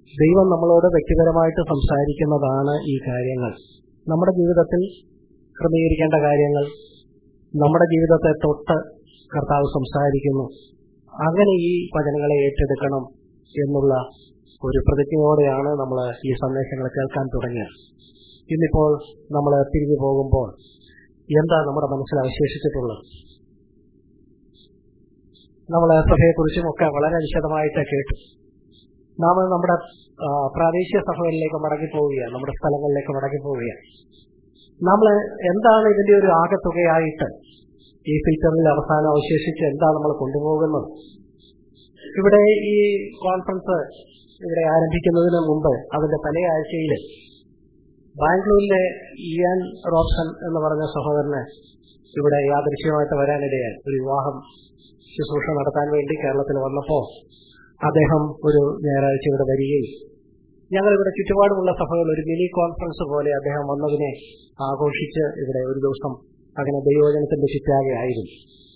ദൈവം നമ്മളോട് വ്യക്തിപരമായിട്ട് സംസാരിക്കുന്നതാണ് ഈ കാര്യങ്ങൾ നമ്മുടെ ജീവിതത്തിൽ ക്രമീകരിക്കേണ്ട കാര്യങ്ങൾ നമ്മുടെ ജീവിതത്തെ തൊട്ട് കർത്താവ് സംസാരിക്കുന്നു അങ്ങനെ ഈ വചനങ്ങളെ ഏറ്റെടുക്കണം എന്നുള്ള ഒരു പ്രതിജ്ഞയോടെയാണ് നമ്മൾ ഈ സന്ദേശങ്ങൾ കേൾക്കാൻ തുടങ്ങിയത് ഇന്നിപ്പോൾ നമ്മൾ തിരിഞ്ഞു പോകുമ്പോൾ എന്താ നമ്മുടെ മനസ്സിൽ അവശേഷിച്ചിട്ടുള്ളത് നമ്മൾ സഭയെക്കുറിച്ചും ഒക്കെ വളരെ വിശദമായിട്ട് കേട്ടു നാം നമ്മുടെ ആ, പ്രാദേശിക സഭകളിലേക്ക് മടങ്ങിപ്പോവുകയാണ് നമ്മുടെ സ്ഥലങ്ങളിലേക്ക് മടങ്ങിപ്പോവുകയാണ് നമ്മൾ എന്താണ് ഇതിന്റെ ഒരു ആകെത്തുകയായിട്ട് ഈ ഫിൽറ്ററിൽ അവസാനം അവശേഷിച്ച് എന്താ നമ്മൾ കൊണ്ടുപോകുന്നത് ഇവിടെ ഈ കോൺഫറൻസ് ഇവിടെ ആരംഭിക്കുന്നതിന് മുമ്പ് അതിന്റെ തലയാഴ്ചയിൽ ബാംഗ്ലൂരിലെ ഇയാൻ റോബ്സൺ എന്ന് പറഞ്ഞ സഹോദരന് ഇവിടെ യാദൃശ്യമായിട്ട് വരാനിടയായി ഒരു വിവാഹം ശുശ്രൂഷ നടത്താൻ വേണ്ടി കേരളത്തിൽ വന്നപ്പോൾ അദ്ദേഹം ഒരു ഞായറാഴ്ച ഇവിടെ വരികയും ഞങ്ങൾ ഇവിടെ ചുറ്റുപാടുമുള്ള സഭകൾ ഒരു മിനി കോൺഫറൻസ് പോലെ അദ്ദേഹം വന്നതിനെ ആഘോഷിച്ച് ഇവിടെ ഒരു ദിവസം അങ്ങനെ ദൈവജനത്തിന്റെ ചുറ്റാകെ ആയിരുന്നു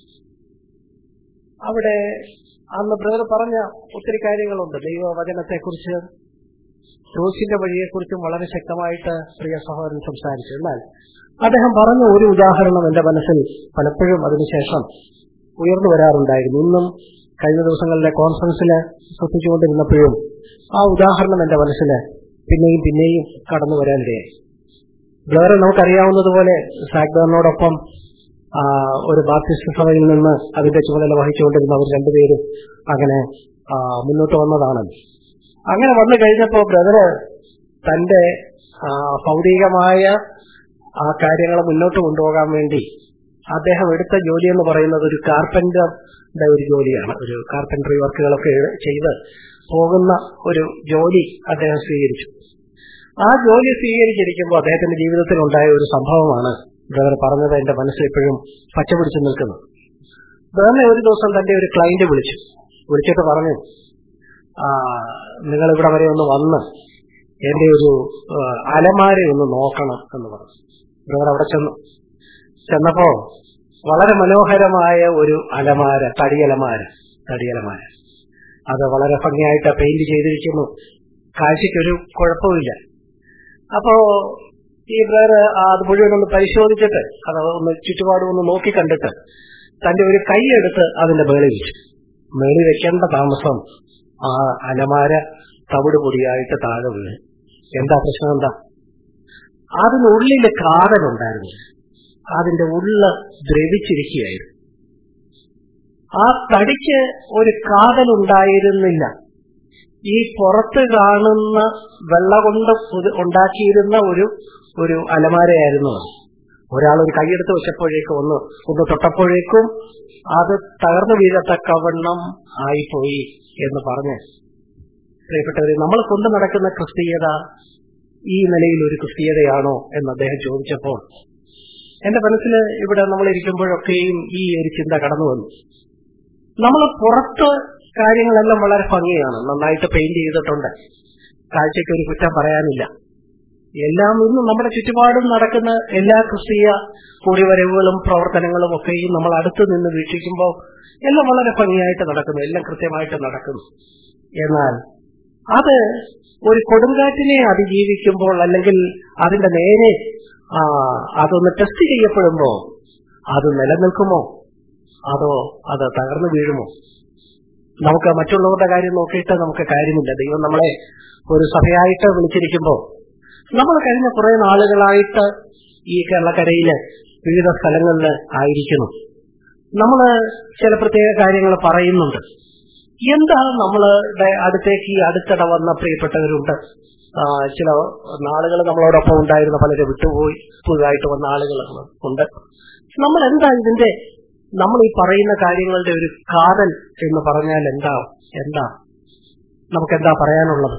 അവിടെ അന്ന് ബ്രദർ പറഞ്ഞ ഒത്തിരി കാര്യങ്ങളുണ്ട് ദൈവവചനത്തെക്കുറിച്ച് ക്രൂശിന്റെ വഴിയെക്കുറിച്ചും വളരെ ശക്തമായിട്ട് പ്രിയ സഹോദരൻ സംസാരിച്ചു എന്നാൽ അദ്ദേഹം പറഞ്ഞ ഒരു ഉദാഹരണം എന്റെ മനസ്സിൽ പലപ്പോഴും അതിനുശേഷം ഉയർന്നു വരാറുണ്ടായിരുന്നു ഇന്നും കഴിഞ്ഞ ദിവസങ്ങളിലെ കോൺഫറൻസിൽ ശ്രദ്ധിച്ചുകൊണ്ടിരുന്നപ്പോഴും ആ ഉദാഹരണം എന്റെ മനസ്സിൽ പിന്നെയും പിന്നെയും കടന്നു വരാനിടയായി വേറെ നമുക്കറിയാവുന്നതുപോലെ സാഗ്ദാറിനോടൊപ്പം ആ, ഒരു ബാപ്റ്റിസ്റ്റ് സഭയിൽ നിന്ന് അതിന്റെ ചുമതല വഹിച്ചുകൊണ്ടിരുന്ന അവർ രണ്ടുപേരും അങ്ങനെ ആ, മുന്നോട്ട് വന്നതാണല്ലോ അങ്ങനെ വന്നു കഴിഞ്ഞപ്പോ ബ്രദറ് തന്റെ ആ, ഭൗതികമായ ആ കാര്യങ്ങൾ മുന്നോട്ട് കൊണ്ടുപോകാൻ വേണ്ടി അദ്ദേഹം എടുത്ത ജോലി എന്ന് പറയുന്നത് ഒരു കാർപ്പന്ററുടെ ഒരു ജോലിയാണ് ഒരു കാർപ്പൻട്രി വർക്കുകളൊക്കെ ചെയ്ത് പോകുന്ന ഒരു ജോലി അദ്ദേഹം സ്വീകരിച്ചു ആ ജോലി സ്വീകരിച്ചിരിക്കുമ്പോൾ അദ്ദേഹത്തിന്റെ ജീവിതത്തിൽ ഉണ്ടായ ഒരു സംഭവമാണ് ബ്രദർ പറഞ്ഞത് എന്റെ മനസ്സിൽ എപ്പോഴും പച്ചപിടിച്ചു നിൽക്കുന്നത് ബ്രദറിനെ ഒരു ദിവസം തന്റെ ഒരു ക്ലയന്റ് വിളിച്ചു വിളിച്ചിട്ട് പറഞ്ഞു ആ, നിങ്ങൾ ഇവിടെ വരെ ഒന്ന് വന്ന് എന്റെ ഒരു ആ, അലമാര ഒന്ന് നോക്കണം എന്ന് പറഞ്ഞു ബ്രദർ അവിടെ ചെന്നു ചെന്നപ്പോ വളരെ മനോഹരമായ ഒരു അലമാര തടിയലമാര തടിയലമാര അത് വളരെ ഭംഗിയായിട്ട് പെയിന്റ് ചെയ്തിരിക്കുന്നു കാഴ്ചയ്ക്കൊരു കുഴപ്പമില്ല അപ്പോ ഈ ബ്രദർ അത് മുഴുവൻ ഒന്ന് പരിശോധിച്ചിട്ട് അത് ഒന്ന് ചുറ്റുപാടും ഒന്ന് നോക്കി കണ്ടിട്ട് തന്റെ ഒരു കൈയെടുത്ത് അതിന്റെ മേളിൽ വെച്ചു മേളിൽ വെക്കേണ്ട താമസം ആ അലമാര തവിട് പൊടിയായിട്ട് താഴെ വീണു എന്താ പ്രശ്നം എന്താ അതിനുള്ളിൽ കാതലുണ്ടായിരുന്നു അതിന്റെ ഉള്ള ദ്രവിച്ചിരിക്കുകയായിരുന്നു ആ തടിക്ക് ഒരു കാതലുണ്ടായിരുന്നില്ല ഈ പുറത്ത് കാണുന്ന വെള്ള കൊണ്ട് പുതി- ഉണ്ടാക്കിയിരുന്ന ഒരു ഒരു അലമാരയായിരുന്നു അത് ഒരാൾ ഒരു കൈയെടുത്ത് വെച്ചപ്പോഴേക്കും ഒന്ന് ഒന്ന് തൊട്ടപ്പോഴേക്കും അത് തകർന്നു വീഴത്തക്കവണ്ണം ആയിപ്പോയി എന്ന് പറഞ്ഞ് പ്രിയപ്പെട്ടവരെ നമ്മൾ കൊണ്ടു നടക്കുന്ന ക്രിസ്തീയത ഈ നിലയിൽ ഒരു ക്രിസ്തീയതയാണോ എന്ന് അദ്ദേഹം ചോദിച്ചപ്പോൾ എന്റെ മനസ്സിൽ ഇവിടെ നമ്മൾ ഇരിക്കുമ്പോഴൊക്കെയും ഈ ഒരു ചിന്ത കടന്നു വന്നു നമ്മൾ പുറത്ത് കാര്യങ്ങളെല്ലാം വളരെ ഭംഗിയാണ് നന്നായിട്ട് പെയിന്റ് ചെയ്തിട്ടുണ്ട് കാഴ്ചയ്ക്ക് ഒരു കുറ്റം പറയാനില്ല എല്ലാം ഇന്നും നമ്മുടെ ചുറ്റുപാടും നടക്കുന്ന എല്ലാ ക്രിസ്തീയ കൂടിവരവുകളും പ്രവർത്തനങ്ങളും ഒക്കെയും നമ്മൾ അടുത്ത് നിന്ന് വീക്ഷിക്കുമ്പോൾ എല്ലാം വളരെ ഭംഗിയായിട്ട് നടക്കുന്നു എല്ലാം കൃത്യമായിട്ട് നടക്കുന്നു എന്നാൽ അത് ഒരു കൊടുങ്കാറ്റിനെ അതിജീവിക്കുമ്പോൾ അല്ലെങ്കിൽ അതിന്റെ നേരെ ആ, അതൊന്ന് ടെസ്റ്റ് ചെയ്യപ്പെടുമ്പോ അത് നിലനിൽക്കുമോ അതോ അത് തകർന്നു വീഴുമോ നമുക്ക് മറ്റുള്ളവരുടെ കാര്യം നോക്കിയിട്ട് നമുക്ക് കാര്യമില്ല ദൈവം നമ്മളെ ഒരു സഭയായിട്ട് വിളിച്ചിരിക്കുമ്പോൾ നമ്മൾ കഴിഞ്ഞ കുറെ നാളുകളായിട്ട് ഈ കേരളക്കരയില് വിവിധ സ്ഥലങ്ങളിൽ ആയിരിക്കുന്നു നമ്മൾ ചില പ്രത്യേക കാര്യങ്ങൾ പറയുന്നുണ്ട് എന്താ നമ്മളുടെ അടുത്തേക്ക് ഈ അടുത്തിടെ വന്ന പ്രിയപ്പെട്ടവരുണ്ട് ആ, ചില നാളുകൾ നമ്മളോടൊപ്പം ഉണ്ടായിരുന്ന പലരെ വിട്ടുപോയി പുതുതായിട്ട് വന്ന ആളുകൾ ഉണ്ട് നമ്മൾ എന്താ ഇതിന്റെ നമ്മൾ ഈ പറയുന്ന കാര്യങ്ങളുടെ ഒരു കാതൽ എന്ന് പറഞ്ഞാൽ എന്താ എന്താ നമുക്ക് എന്താ പറയാനുള്ളത്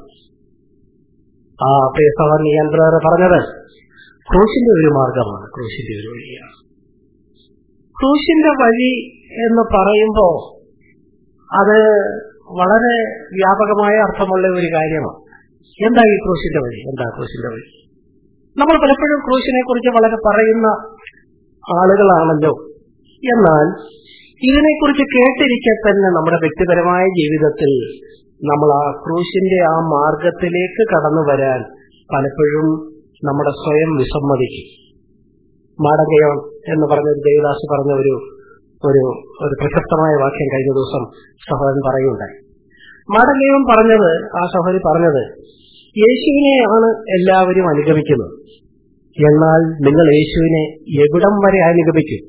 ആ പ്രിയ സഹോദരൻ ഞാൻ ബ്രദർ പറഞ്ഞത് ക്രൂശിന്റെ ഒരു മാർഗമാണ് ക്രൂശിന്റെ ഒരു വഴിയാണ് ക്രൂശിന്റെ വഴി എന്ന് പറയുമ്പോ അത് വളരെ വ്യാപകമായ അർത്ഥമുള്ള ഒരു കാര്യമാണ് എന്താ ഈ ക്രൂശിന്റെ വഴി എന്താ ക്രൂശിന്റെ വഴി നമ്മൾ പലപ്പോഴും ക്രൂശിനെ കുറിച്ച് വളരെ പറയുന്ന ആളുകളാണല്ലോ എന്നാൽ ഇതിനെക്കുറിച്ച് കേട്ടിരിക്കെ തന്നെ നമ്മുടെ വ്യക്തിപരമായ ജീവിതത്തിൽ നമ്മൾ ആ ക്രൂശിന്റെ ആ മാർഗത്തിലേക്ക് കടന്നു വരാൻ പലപ്പോഴും നമ്മുടെ സ്വയം വിസമ്മതിക്കും മാടകയോൺ എന്ന് പറഞ്ഞ ഒരു ദേവദാസ് പറഞ്ഞ ഒരു ഒരു ഒരു പ്രശസ്തമായ വാക്യം കഴിഞ്ഞ ദിവസം സഹോദരൻ പറയുണ്ടായി മാടകയോൺ പറഞ്ഞത് ആ സഹോദരി പറഞ്ഞത് യേശുവിനെയാണ് എല്ലാവരും അനുഗമിക്കുന്നത് എന്നാൽ നിങ്ങൾ യേശുവിനെ എവിടം വരെ അനുഗമിക്കും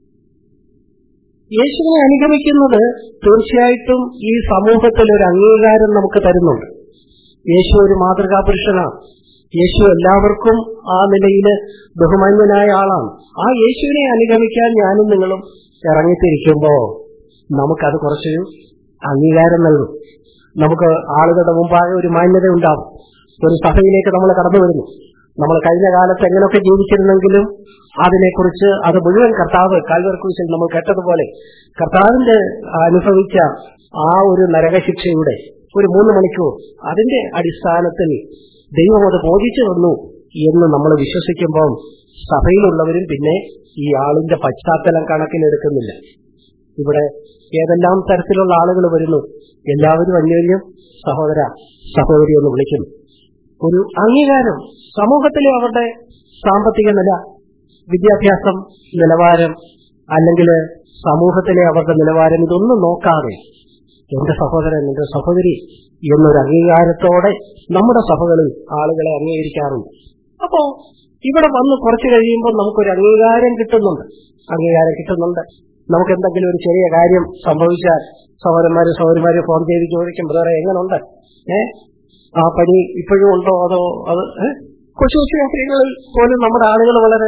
യേശുവിനെ അനുഗമിക്കുന്നത് തീർച്ചയായിട്ടും ഈ സമൂഹത്തിൽ ഒരു അംഗീകാരം നമുക്ക് തരുന്നുണ്ട് യേശു ഒരു മാതൃകാ പുരുഷനാണ് യേശു എല്ലാവർക്കും ആ നിലയിൽ ബഹുമാന്യനായ ആളാണ് ആ യേശുവിനെ അനുഗമിക്കാൻ ഞാനും നിങ്ങളും ഇറങ്ങിത്തിരിക്കുമ്പോ നമുക്കത് കുറച്ചൊരു അംഗീകാരം നൽകും നമുക്ക് ആളുകളുടെ മുമ്പാകെ ഒരു മാന്യത ഉണ്ടാവും ഒരു സഭയിലേക്ക് നമ്മൾ കടന്നു വരുന്നു നമ്മൾ കഴിഞ്ഞ കാലത്ത് എങ്ങനെയൊക്കെ ജീവിച്ചിരുന്നെങ്കിലും അതിനെക്കുറിച്ച് അത് മുഴുവൻ കർത്താവ് കാൽവർക്കൂശിൽ നമ്മൾ കേട്ടതുപോലെ കർത്താവിന്റെ അനുഭവിച്ച ആ ഒരു നരകശിക്ഷയുടെ ഒരു മൂന്ന് മണിക്കൂർ അതിന്റെ അടിസ്ഥാനത്തിൽ ദൈവം അത് ബോധിച്ചു തന്നു എന്ന് നമ്മൾ വിശ്വസിക്കുമ്പോൾ സഭയിലുള്ളവരും പിന്നെ ഈ ആളിന്റെ പശ്ചാത്തലം കണക്കിലെടുക്കുന്നില്ല ഇവിടെ ഏതെല്ലാം തരത്തിലുള്ള ആളുകൾ വരുന്നു എല്ലാവരും അന്യോന്യം സഹോദര സഹോദരി എന്ന് വിളിക്കുന്നു ഒരു അംഗീകാരം സമൂഹത്തിലെ അവരുടെ സാമ്പത്തിക നില വിദ്യാഭ്യാസം നിലവാരം അല്ലെങ്കിൽ സമൂഹത്തിലെ അവരുടെ നിലവാരം ഇതൊന്നും നോക്കാതെ എന്റെ സഹോദരൻ എന്റെ സഹോദരി എന്നൊരു അംഗീകാരത്തോടെ നമ്മുടെ സഭകളിൽ ആളുകളെ അംഗീകരിക്കാറുണ്ട് അപ്പോ ഇവിടെ വന്ന് കുറച്ച് കഴിയുമ്പോൾ നമുക്കൊരു അംഗീകാരം കിട്ടുന്നുണ്ട് അംഗീകാരം കിട്ടുന്നുണ്ട് നമുക്ക് എന്തെങ്കിലും ഒരു ചെറിയ കാര്യം സംഭവിച്ചാൽ സഹോദരന്മാരും സഹോദരിമാരും ഫോൺ ചെയ്ത് ചോദിക്കും ബ്രദറെ എങ്ങനെയുണ്ട് ഏ ആ പനി ഇപ്പോഴും ഉണ്ടോ അതോ അത് കൊച്ചു കൊച്ചു കാര്യങ്ങളിൽ പോലും നമ്മുടെ ആളുകൾ വളരെ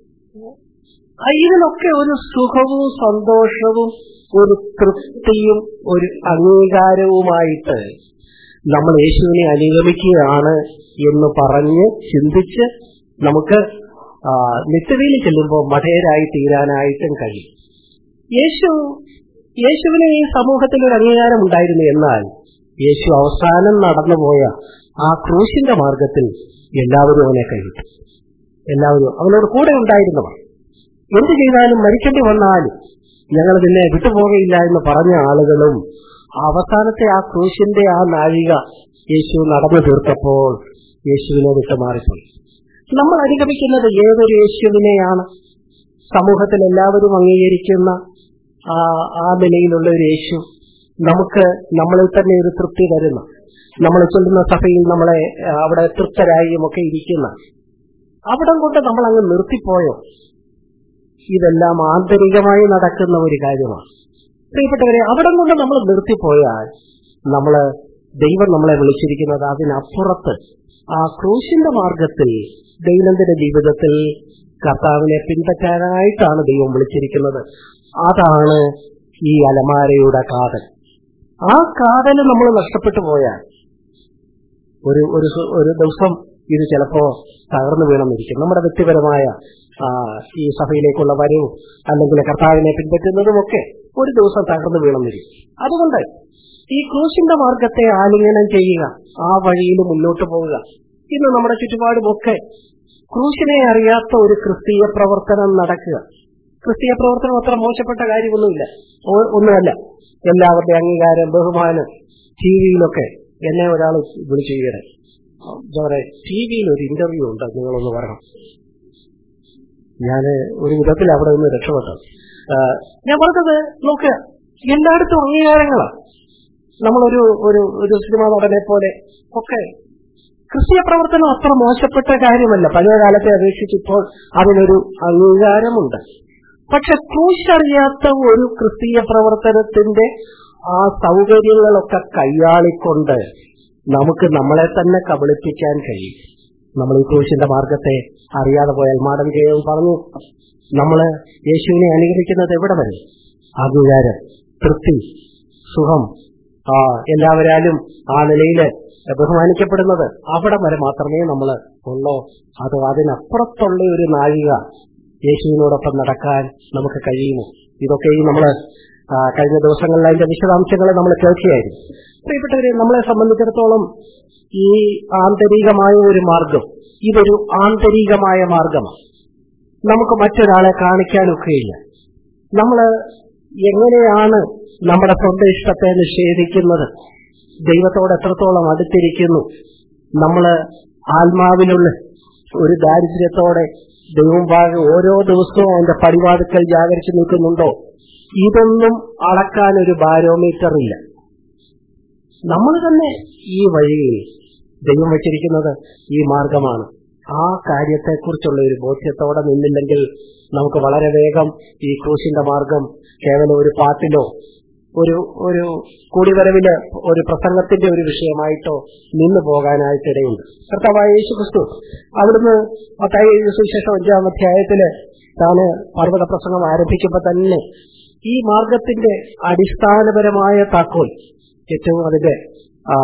ഇതിനൊക്കെ ഒരു സുഖവും സന്തോഷവും ഒരു തൃപ്തിയും ഒരു അംഗീകാരവുമായിട്ട് നമ്മൾ യേശുവിനെ അനുഗമിക്കുകയാണ് എന്ന് പറഞ്ഞ് ചിന്തിച്ച് നമുക്ക് നിത്യതയിൽ ചെല്ലുമ്പോൾ മഠേരായി തീരാനായിട്ടും കഴിയും യേശു യേശുവിന് ഈ സമൂഹത്തിൽ ഒരു അംഗീകാരം ഉണ്ടായിരുന്നു എന്നാൽ യേശു അവസാനം നടന്നുപോയ ആ ക്രൂശിന്റെ മാർഗത്തിൽ എല്ലാവരും അവനെ കൈവിട്ടു എല്ലാവരും അവനോട് കൂടെ ഉണ്ടായിരുന്നവർ എന്ത് ചെയ്താലും മരിക്കേണ്ടി വന്നാലും ഞങ്ങൾ നിന്നെ വിട്ടുപോകയില്ല എന്ന് പറഞ്ഞ ആളുകളും അവസാനത്തെ ആ ക്രൂശിന്റെ ആ നാഴിക യേശു നടന്നു തീർത്തപ്പോൾ യേശുവിനെ വിട്ടുമാറിപ്പോയി നമ്മൾ അനുഗമിക്കുന്നത് ഏതൊരു യേശുവിനെയാണ് സമൂഹത്തിൽ എല്ലാവരും അംഗീകരിക്കുന്ന ആ ആ നിലയിലുള്ള ഒരു യേശു നമുക്ക് നമ്മളിൽ തന്നെ ഒരു തൃപ്തി തരുന്ന നമ്മൾ ചൊല്ലുന്ന സഭയിൽ നമ്മളെ അവിടെ തൃപ്തരായും ഒക്കെ ഇരിക്കുന്ന അവിടം കൊണ്ട് നമ്മൾ അങ്ങ് നിർത്തിപ്പോയോ ഇതെല്ലാം ആന്തരികമായി നടക്കുന്ന ഒരു കാര്യമാണ് പ്രിയപ്പെട്ടവരെ അവിടം കൊണ്ട് നമ്മൾ നിർത്തിപ്പോയാൽ നമ്മള് ദൈവം നമ്മളെ വിളിച്ചിരിക്കുന്നത് അതിനപ്പുറത്ത് ആ ക്രൂശിന്റെ മാർഗത്തിൽ ദൈനംദിന ജീവിതത്തിൽ കർത്താവിനെ പിൻപറ്റാനായിട്ടാണ് ദൈവം വിളിച്ചിരിക്കുന്നത് അതാണ് ഈ അലമാരയുടെ കാതൽ ആ കാതല് നമ്മൾ നഷ്ടപ്പെട്ടു പോയാൽ ഒരു ഒരു ഒരു ദിവസം ഇത് ചിലപ്പോ തകർന്നു വീണമെന്നിരിക്കും നമ്മുടെ വ്യക്തിപരമായ ഈ സഭയിലേക്കുള്ള വരവും അല്ലെങ്കിൽ കർത്താവിനെ പിൻപറ്റുന്നതുമൊക്കെ ഒരു ദിവസം തകർന്നു വീണമെന്നിരിക്കും അതുകൊണ്ട് ഈ ക്രൂശിന്റെ മാർഗത്തെ ആലിംഗനം ചെയ്യുക ആ വഴിയിൽ മുന്നോട്ട് പോവുക ഇന്ന് നമ്മുടെ ചുറ്റുപാടുമൊക്കെ ക്രൂശിനെ അറിയാത്ത ഒരു ക്രിസ്തീയ പ്രവർത്തനം നടക്കുക ക്രിസ്തീയ പ്രവർത്തനം അത്ര മോശപ്പെട്ട കാര്യമൊന്നുമില്ല ഒന്നുമല്ല എല്ലാവരുടെ അംഗീകാരം ബഹുമാനം ടി വിയിലൊക്കെ എന്നെ ഒരാൾ വിളിച്ചു ഈയിടെ എന്താ ടി വിയിൽ ഒരു ഇന്റർവ്യൂ ഉണ്ട് നിങ്ങളൊന്ന് പറയണം ഞാൻ ഒരു വിധത്തിൽ അവിടെ നിന്ന് രക്ഷപ്പെട്ടു ഞാൻ പറഞ്ഞത് നോക്കുക എല്ലായിടത്തും അംഗീകാരങ്ങളാണ് നമ്മളൊരു ഒരു ഒരു സിനിമാ നടനെ പോലെ ഒക്കെ ക്രിസ്തീയ പ്രവർത്തനം അത്ര മോശപ്പെട്ട കാര്യമല്ല പഴയ കാലത്തെ അപേക്ഷിച്ച് ഇപ്പോൾ അതിനൊരു അംഗീകാരമുണ്ട് പക്ഷെ ക്രൂശറിയാത്ത ഒരു ക്രിസ്തീയ പ്രവർത്തനത്തിന്റെ ആ സൗകര്യങ്ങളൊക്കെ കൈയാളിക്കൊണ്ട് നമുക്ക് നമ്മളെ തന്നെ കബളിപ്പിക്കാൻ കഴിയും നമ്മൾ ഈ ക്രൂശിന്റെ മാർഗത്തെ അറിയാതെ പോയാൽ മാടൻ കേവും പറഞ്ഞു നമ്മള് യേശുവിനെ അനുകരിക്കുന്നത് എവിടെ വരെ അംഗീകാരം തൃപ്തി സുഖം ആ എല്ലാവരാലും ആ നിലയില് ബഹുമാനിക്കപ്പെടുന്നത് അവിടെ വരെ മാത്രമേ നമ്മൾ ഉള്ളോ അത് അതിനപ്പുറത്തുള്ള ഒരു നാഴിക യേശുവിനോടൊപ്പം നടക്കാൻ നമുക്ക് കഴിയുമോ ഇതൊക്കെയും നമ്മൾ കഴിഞ്ഞ ദിവസങ്ങളിൽ അതിന്റെ വിശദാംശങ്ങളെ നമ്മൾ കേൾക്കുകയായിരുന്നു പ്രിയപ്പെട്ടവരെ നമ്മളെ സംബന്ധിച്ചിടത്തോളം ഈ ആന്തരികമായ ഒരു മാർഗം ഇതൊരു ആന്തരികമായ മാർഗമാണ് നമുക്ക് മറ്റൊരാളെ കാണിക്കാനൊക്കെയില്ല നമ്മൾ എങ്ങനെയാണ് നമ്മുടെ സ്വന്തം ഇഷ്ടത്തെ നിഷേധിക്കുന്നത് ദൈവത്തോട് എത്രത്തോളം അടുത്തിരിക്കുന്നു നമ്മള് ആത്മാവിലുള്ള ഒരു ദാരിദ്ര്യത്തോടെ ദൈവമുമ്പാകെ ഓരോ ദിവസവും അവന്റെ പടിവാതുക്കൽ ജാഗരിച്ചു നിൽക്കുന്നുണ്ടോ ഇതൊന്നും അളക്കാൻ ഒരു ബാരോമീറ്റർ ഇല്ല നമ്മൾ തന്നെ ഈ വഴിയിൽ ദൈവം വെച്ചിരിക്കുന്നത് ഈ മാർഗമാണ് ആ കാര്യത്തെക്കുറിച്ചുള്ള ഒരു ബോധ്യത്തോടെ നിന്നില്ലെങ്കിൽ നമുക്ക് വളരെ വേഗം ഈ ക്രൂശിന്റെ മാർഗം കേവലം ഒരു പാട്ടിലോ ഒരു ഒരു കൂടിവരവില് ഒരു പ്രസംഗത്തിന്റെ ഒരു വിഷയമായിട്ടോ നിന്നു പോകാനായിട്ടിടയുണ്ട് കർത്താവായ യേശു ക്രിസ്തു അവിടുന്ന് മത്തായി സുവിശേഷം അഞ്ചാം അധ്യായത്തില് താന് പർവ്വത പ്രസംഗം ആരംഭിക്കുമ്പോൾ തന്നെ ഈ മാർഗത്തിന്റെ അടിസ്ഥാനപരമായ താക്കോൽ ഏറ്റവും അതിന്റെ ആ,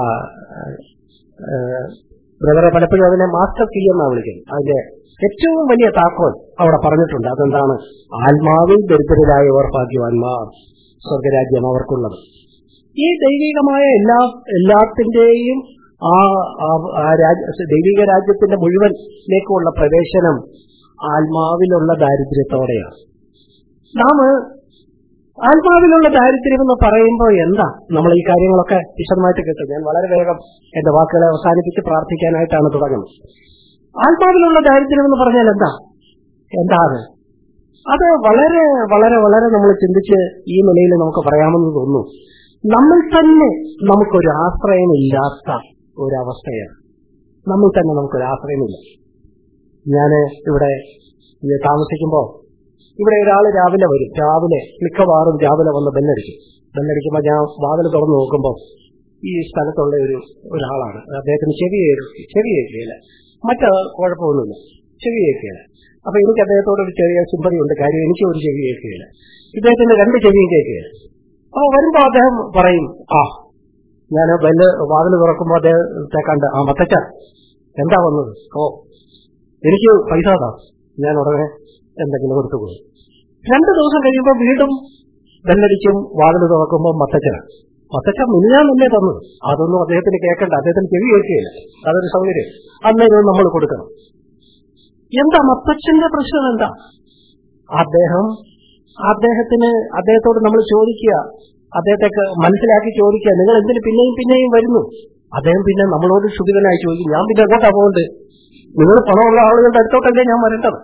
ആ, ബ്രദറെ പലപ്പോഴും അതിനെ മാസ്റ്റർ കീ എന്നാണ് വിളിക്കുന്നത് അതിന്റെ ഏറ്റവും വലിയ താക്കോൽ അവിടെ പറഞ്ഞിട്ടുണ്ട് അതെന്താണ് ആത്മാവിൽ ദരിദ്രരായവർ ഭാഗ്യവാന്മാർ സ്വർഗരാജ്യം അവർക്കുള്ളത് ഈ ദൈവികമായ എല്ലാ എല്ലാത്തിന്റെയും ആ ആ- ആ രാജ്യ ദൈവിക രാജ്യത്തിന്റെ മുഴുവനിലേക്കുള്ള പ്രവേശനം ആത്മാവിലുള്ള ദാരിദ്ര്യത്തോടെയാണ് നാം ആത്മാവിലുള്ള ദാരിദ്ര്യം എന്ന് പറയുമ്പോൾ എന്താ നമ്മൾ ഈ കാര്യങ്ങളൊക്കെ വിശദമായിട്ട് കേട്ടു ഞാൻ വളരെ വേഗം എന്റെ വാക്കുകളെ അവസാനിപ്പിച്ച് പ്രാർത്ഥിക്കാനായിട്ടാണ് തുടങ്ങുന്നത് ആത്മാവിലുള്ള ദാരിദ്ര്യം എന്ന് പറഞ്ഞാൽ എന്താ എന്താ അത് അത് വളരെ വളരെ വളരെ നമ്മൾ ചിന്തിച്ച് ഈ നിലയിൽ നമുക്ക് പറയാമെന്ന് തോന്നുന്നു നമ്മൾ തന്നെ നമുക്കൊരു ആശ്രയമില്ലാത്ത ഒരവസ്ഥയാണ് നമ്മൾ തന്നെ നമുക്കൊരു ആശ്രയമില്ല ഞാൻ ഇവിടെ ഇത് താമസിക്കുമ്പോൾ ഇവിടെ ഒരാൾ രാവിലെ വരും രാവിലെ മിക്കവാറും രാവിലെ വന്ന് ബെല്ലടിക്കും ബെല്ലടിക്കുമ്പോൾ ഞാൻ വാതിൽ തുറന്നു നോക്കുമ്പോൾ ഈ സ്ഥലത്തുള്ള ഒരു ഒരാളാണ് അദ്ദേഹത്തിന് ചെവി കേൾക്കും ചെവി കേൾക്കുകയില്ല മറ്റ് കുഴപ്പമൊന്നുമില്ല ചെവി കേൾക്കുകയില്ല അപ്പൊ എനിക്ക് അദ്ദേഹത്തോട് ഒരു ചെറിയ സിമ്പതിയുണ്ട് കാര്യം എനിക്ക് ഒരു ചെവി കേൾക്കുകയില്ല ഇദ്ദേഹത്തിന്റെ രണ്ട് ചെവിയും കേൾക്കുകയില്ല അപ്പൊ വരുമ്പോ അദ്ദേഹം പറയും ആ ഞാൻ ബെല്ല് വാതിൽ തുറക്കുമ്പോൾ അദ്ദേഹത്തെ കണ്ട് ആ മത്തച്ച എന്താ വന്നത് ഓ എനിക്ക് പൈസ താ ഞാൻ ഉടനെ എന്തെങ്കിലും കൊടുത്തു പോകും രണ്ടു ദിവസം കഴിയുമ്പോൾ വീണ്ടും ബെല്ലടിക്കും വാതിൽ തുറക്കുമ്പോൾ മത്തച്ച മത്തച്ച മിനിഞ്ഞാൻ തന്നെ തന്നു അതൊന്നും അദ്ദേഹത്തിന് കേൾക്കണ്ട അദ്ദേഹത്തിന് ചെവി കേൾക്കുകയില്ല അതൊരു സൗകര്യം അന്നേരം നമ്മൾ കൊടുക്കണം എന്താ മത്തച്ഛന്റെ പ്രശ്നം എന്താ അദ്ദേഹം അദ്ദേഹത്തിന് അദ്ദേഹത്തോട് നമ്മൾ ചോദിക്കുക അദ്ദേഹത്തെ മനസ്സിലാക്കി ചോദിക്കുക നിങ്ങൾ എന്തിന് പിന്നെയും പിന്നെയും വരുന്നു അദ്ദേഹം പിന്നെ നമ്മളോട് ക്ഷുഭിതനായി ചോദിക്കും ഞാൻ പിന്നെ എങ്ങോട്ടാ പോകുന്നത് നിങ്ങൾ പണമുള്ള ആളുകളുടെ അടുത്തോട്ടല്ലേ ഞാൻ വരേണ്ടത്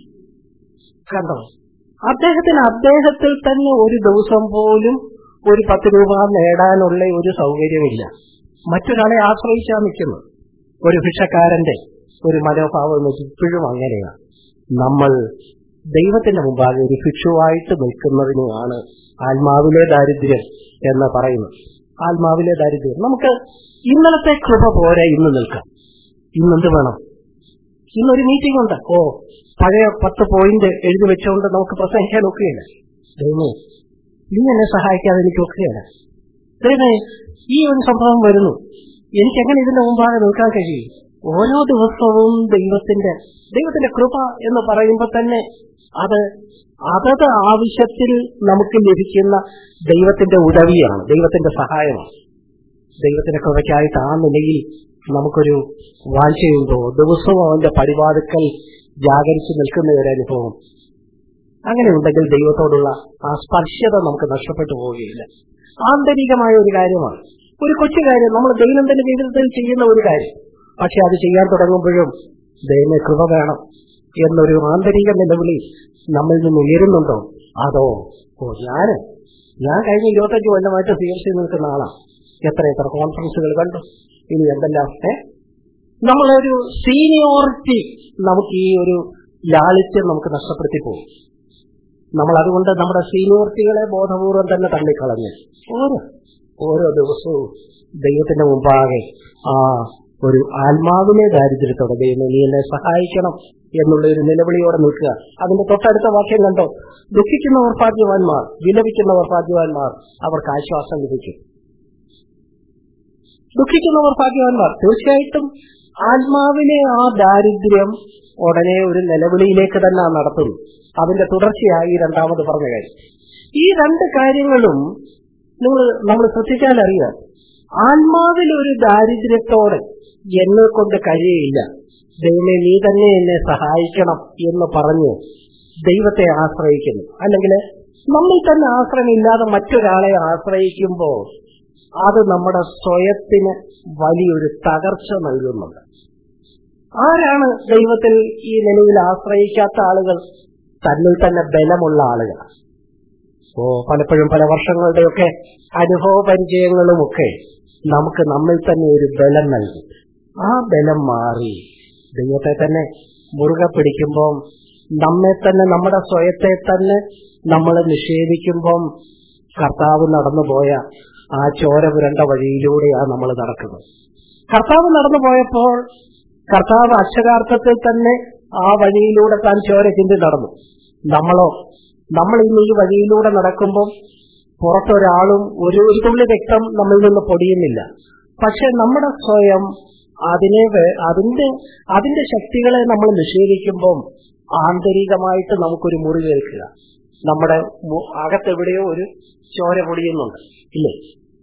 കണ്ടോ അദ്ദേഹത്തിന് അദ്ദേഹത്തിൽ തന്നെ ഒരു ദിവസം പോലും ഒരു പത്ത് രൂപ നേടാനുള്ള ഒരു സൗകര്യമില്ല മറ്റൊരാളെ ആശ്രയിച്ചാ നിൽക്കുന്നത് ഒരു ഭിക്ഷക്കാരന്റെ ഒരു മനോഭാവം എന്ന് വെച്ചാൽ ഇപ്പോഴും അങ്ങനെയാണ് നമ്മൾ ദൈവത്തിന്റെ മുമ്പാകെ ഒരു ഭിക്ഷുവായിട്ട് നിൽക്കുന്നതിനെയാണ് ആത്മാവിലെ ദാരിദ്ര്യം എന്ന് പറയുന്നത് ആത്മാവിലെ ദാരിദ്ര്യം നമുക്ക് ഇന്നലത്തെ കൃപ പോരെ ഇന്ന് നിൽക്കാം ഇന്നെന്ത് വേണം ഇന്നൊരു മീറ്റിംഗ് ഉണ്ട് ഓ പഴയ പത്ത് പോയിന്റ് എഴുതി വെച്ചുകൊണ്ട് നമുക്ക് പ്രസംഗിക്കാൻ ഒക്കുകയില്ല ദൈവമേ നീ എന്നെ സഹായിക്കാതെ എനിക്ക് ഒക്കുകയില്ല ദൈവമേ ഈ ഒരു സംഭവം വരുന്നു എനിക്ക് എങ്ങനെ ഇതിന്റെ മുമ്പാകെ നിൽക്കാൻ കഴിയും ഓരോ ദിവസവും ദൈവത്തിന്റെ ദൈവത്തിന്റെ കൃപ എന്ന് പറയുമ്പോൾ തന്നെ അത് അതത് ആവശ്യത്തിൽ നമുക്ക് ലഭിക്കുന്ന ദൈവത്തിന്റെ ഉദവിയാണ് ദൈവത്തിന്റെ സഹായമാണ് ദൈവത്തിന്റെ കൃപയ്ക്കായിട്ട് ആ നിലയിൽ നമുക്കൊരു വാഴ്ചയുണ്ടോ ദിവസവും അവന്റെ പരിപാടിക്കൽ ജാഗരിച്ചു നിൽക്കുന്ന ഒരു അനുഭവം അങ്ങനെ ഉണ്ടെങ്കിൽ ദൈവത്തോടുള്ള ആ സ്പർശ്യത നമുക്ക് നഷ്ടപ്പെട്ടു പോവുകയില്ല ആന്തരികമായ ഒരു കാര്യമാണ് ഒരു കൊച്ചു കാര്യം നമ്മൾ ദൈനംദിന ജീവിതത്തിൽ ചെയ്യുന്ന ഒരു കാര്യം പക്ഷെ അത് ചെയ്യാൻ തുടങ്ങുമ്പോഴും ദൈവമേ കൃപ വേണം എന്നൊരു ആന്തരിക നിലവിളി നമ്മിൽ നിന്ന് ഉയരുന്നുണ്ടോ അതോ ഓ ഞാന് ഞാൻ കഴിഞ്ഞ ഇരുപത്തഞ്ച് കൊല്ലമായിട്ട് സി എം സി നിൽക്കുന്ന ആളാണ് എത്ര എത്ര കോൺഫറൻസുകൾ കണ്ടു ഇനി എന്തെല്ലാം ഏ നമ്മളൊരു സീനിയോറിറ്റി നമുക്ക് ഈ ഒരു ലാളിത്യം നമുക്ക് നഷ്ടപ്പെടുത്തി പോകും നമ്മൾ അതുകൊണ്ട് നമ്മുടെ സീനിയോറിറ്റികളെ ബോധപൂർവം തന്നെ തള്ളിക്കളഞ്ഞ് ഓരോ ഓരോ ദിവസവും ദൈവത്തിന്റെ മുമ്പാകെ ആ ഒരു ആത്മാവിനെ ദാരിദ്ര്യത്തോടെ ദൈവം നീ എന്നെ സഹായിക്കണം എന്നുള്ള ഒരു നിലവിളിയോടെ നിൽക്കുക അതിന്റെ തൊട്ടടുത്ത വാക്യം കണ്ടോ ദുഃഖിക്കുന്നവർ ഭാഗ്യവാന്മാർ വിലപിക്കുന്നവർ ഭാഗ്യവാന്മാർ അവർക്ക് ആശ്വാസം ലഭിക്കും ദുഃഖിക്കുന്നവർ ഭാഗ്യവാന്മാർ തീർച്ചയായിട്ടും ആത്മാവിനെ ആ ദാരിദ്ര്യം ഉടനെ ഒരു നിലവിളിയിലേക്ക് തന്നെ നടത്തുന്നു അതിന്റെ തുടർച്ചയായി രണ്ടാമത് പറഞ്ഞ കാര്യം ഈ രണ്ട് കാര്യങ്ങളും നിങ്ങൾ നമ്മൾ ശ്രദ്ധിച്ചാൽ അറിയാം ആത്മാവിൽ ഒരു ദാരിദ്ര്യത്തോടെ എന്നെ കൊണ്ട് കഴിയയില്ല ദൈവമേ നീ തന്നെ എന്നെ സഹായിക്കണം എന്ന് പറഞ്ഞ് ദൈവത്തെ ആശ്രയിക്കുന്നു അല്ലെങ്കിൽ നമ്മിൽ തന്നെ ആശ്രയമില്ലാതെ മറ്റൊരാളെ ആശ്രയിക്കുമ്പോൾ അത് നമ്മുടെ സ്വയത്തിന് വലിയൊരു തകർച്ച നൽകുന്നുണ്ട് ആരാണ് ദൈവത്തിൽ ഈ നിലയിൽ ആശ്രയിക്കാത്ത ആളുകൾ തന്നിൽ തന്നെ ബലമുള്ള ആളുകൾ ഓ പലപ്പോഴും പല വർഷങ്ങളുടെയൊക്കെ അനുഭവ പരിചയങ്ങളുമൊക്കെ നമുക്ക് നമ്മിൽ തന്നെ ഒരു ബലം നൽകും ആ ബലം മാറി ദൈവത്തെ തന്നെ മുറുകെ പിടിക്കുമ്പം നമ്മെ തന്നെ നമ്മുടെ സ്വയത്തെ തന്നെ നമ്മൾ നിഷേധിക്കുമ്പം കർത്താവ് നടന്നുപോയ ആ ചോര പുരണ്ട വഴിയിലൂടെയാണ് നമ്മൾ നടക്കുന്നത് കർത്താവ് നടന്നു പോയപ്പോൾ കർത്താവ് അക്ഷരാർത്ഥത്തിൽ തന്നെ ആ വഴിയിലൂടെ താൻ ചോര ചിന്തി നടന്നു നമ്മളോ നമ്മൾ ഇന്ന് ഈ വഴിയിലൂടെ നടക്കുമ്പോൾ പുറത്തൊരാളും ഒരു ഒരു തുള്ളി രക്തം നമ്മിൽ നിന്ന് പൊടിയുന്നില്ല പക്ഷെ നമ്മുടെ സ്വയം അതിനെ വേ- അതിന്റെ അതിന്റെ ശക്തികളെ നമ്മൾ നിഷേധിക്കുമ്പം ആന്തരികമായിട്ട് നമുക്കൊരു മുറിവേൽക്കുക നമ്മുടെ മു- അകത്തെവിടെയോ ഒരു ചോര പൊടിയുന്നുണ്ട് ഇല്ലേ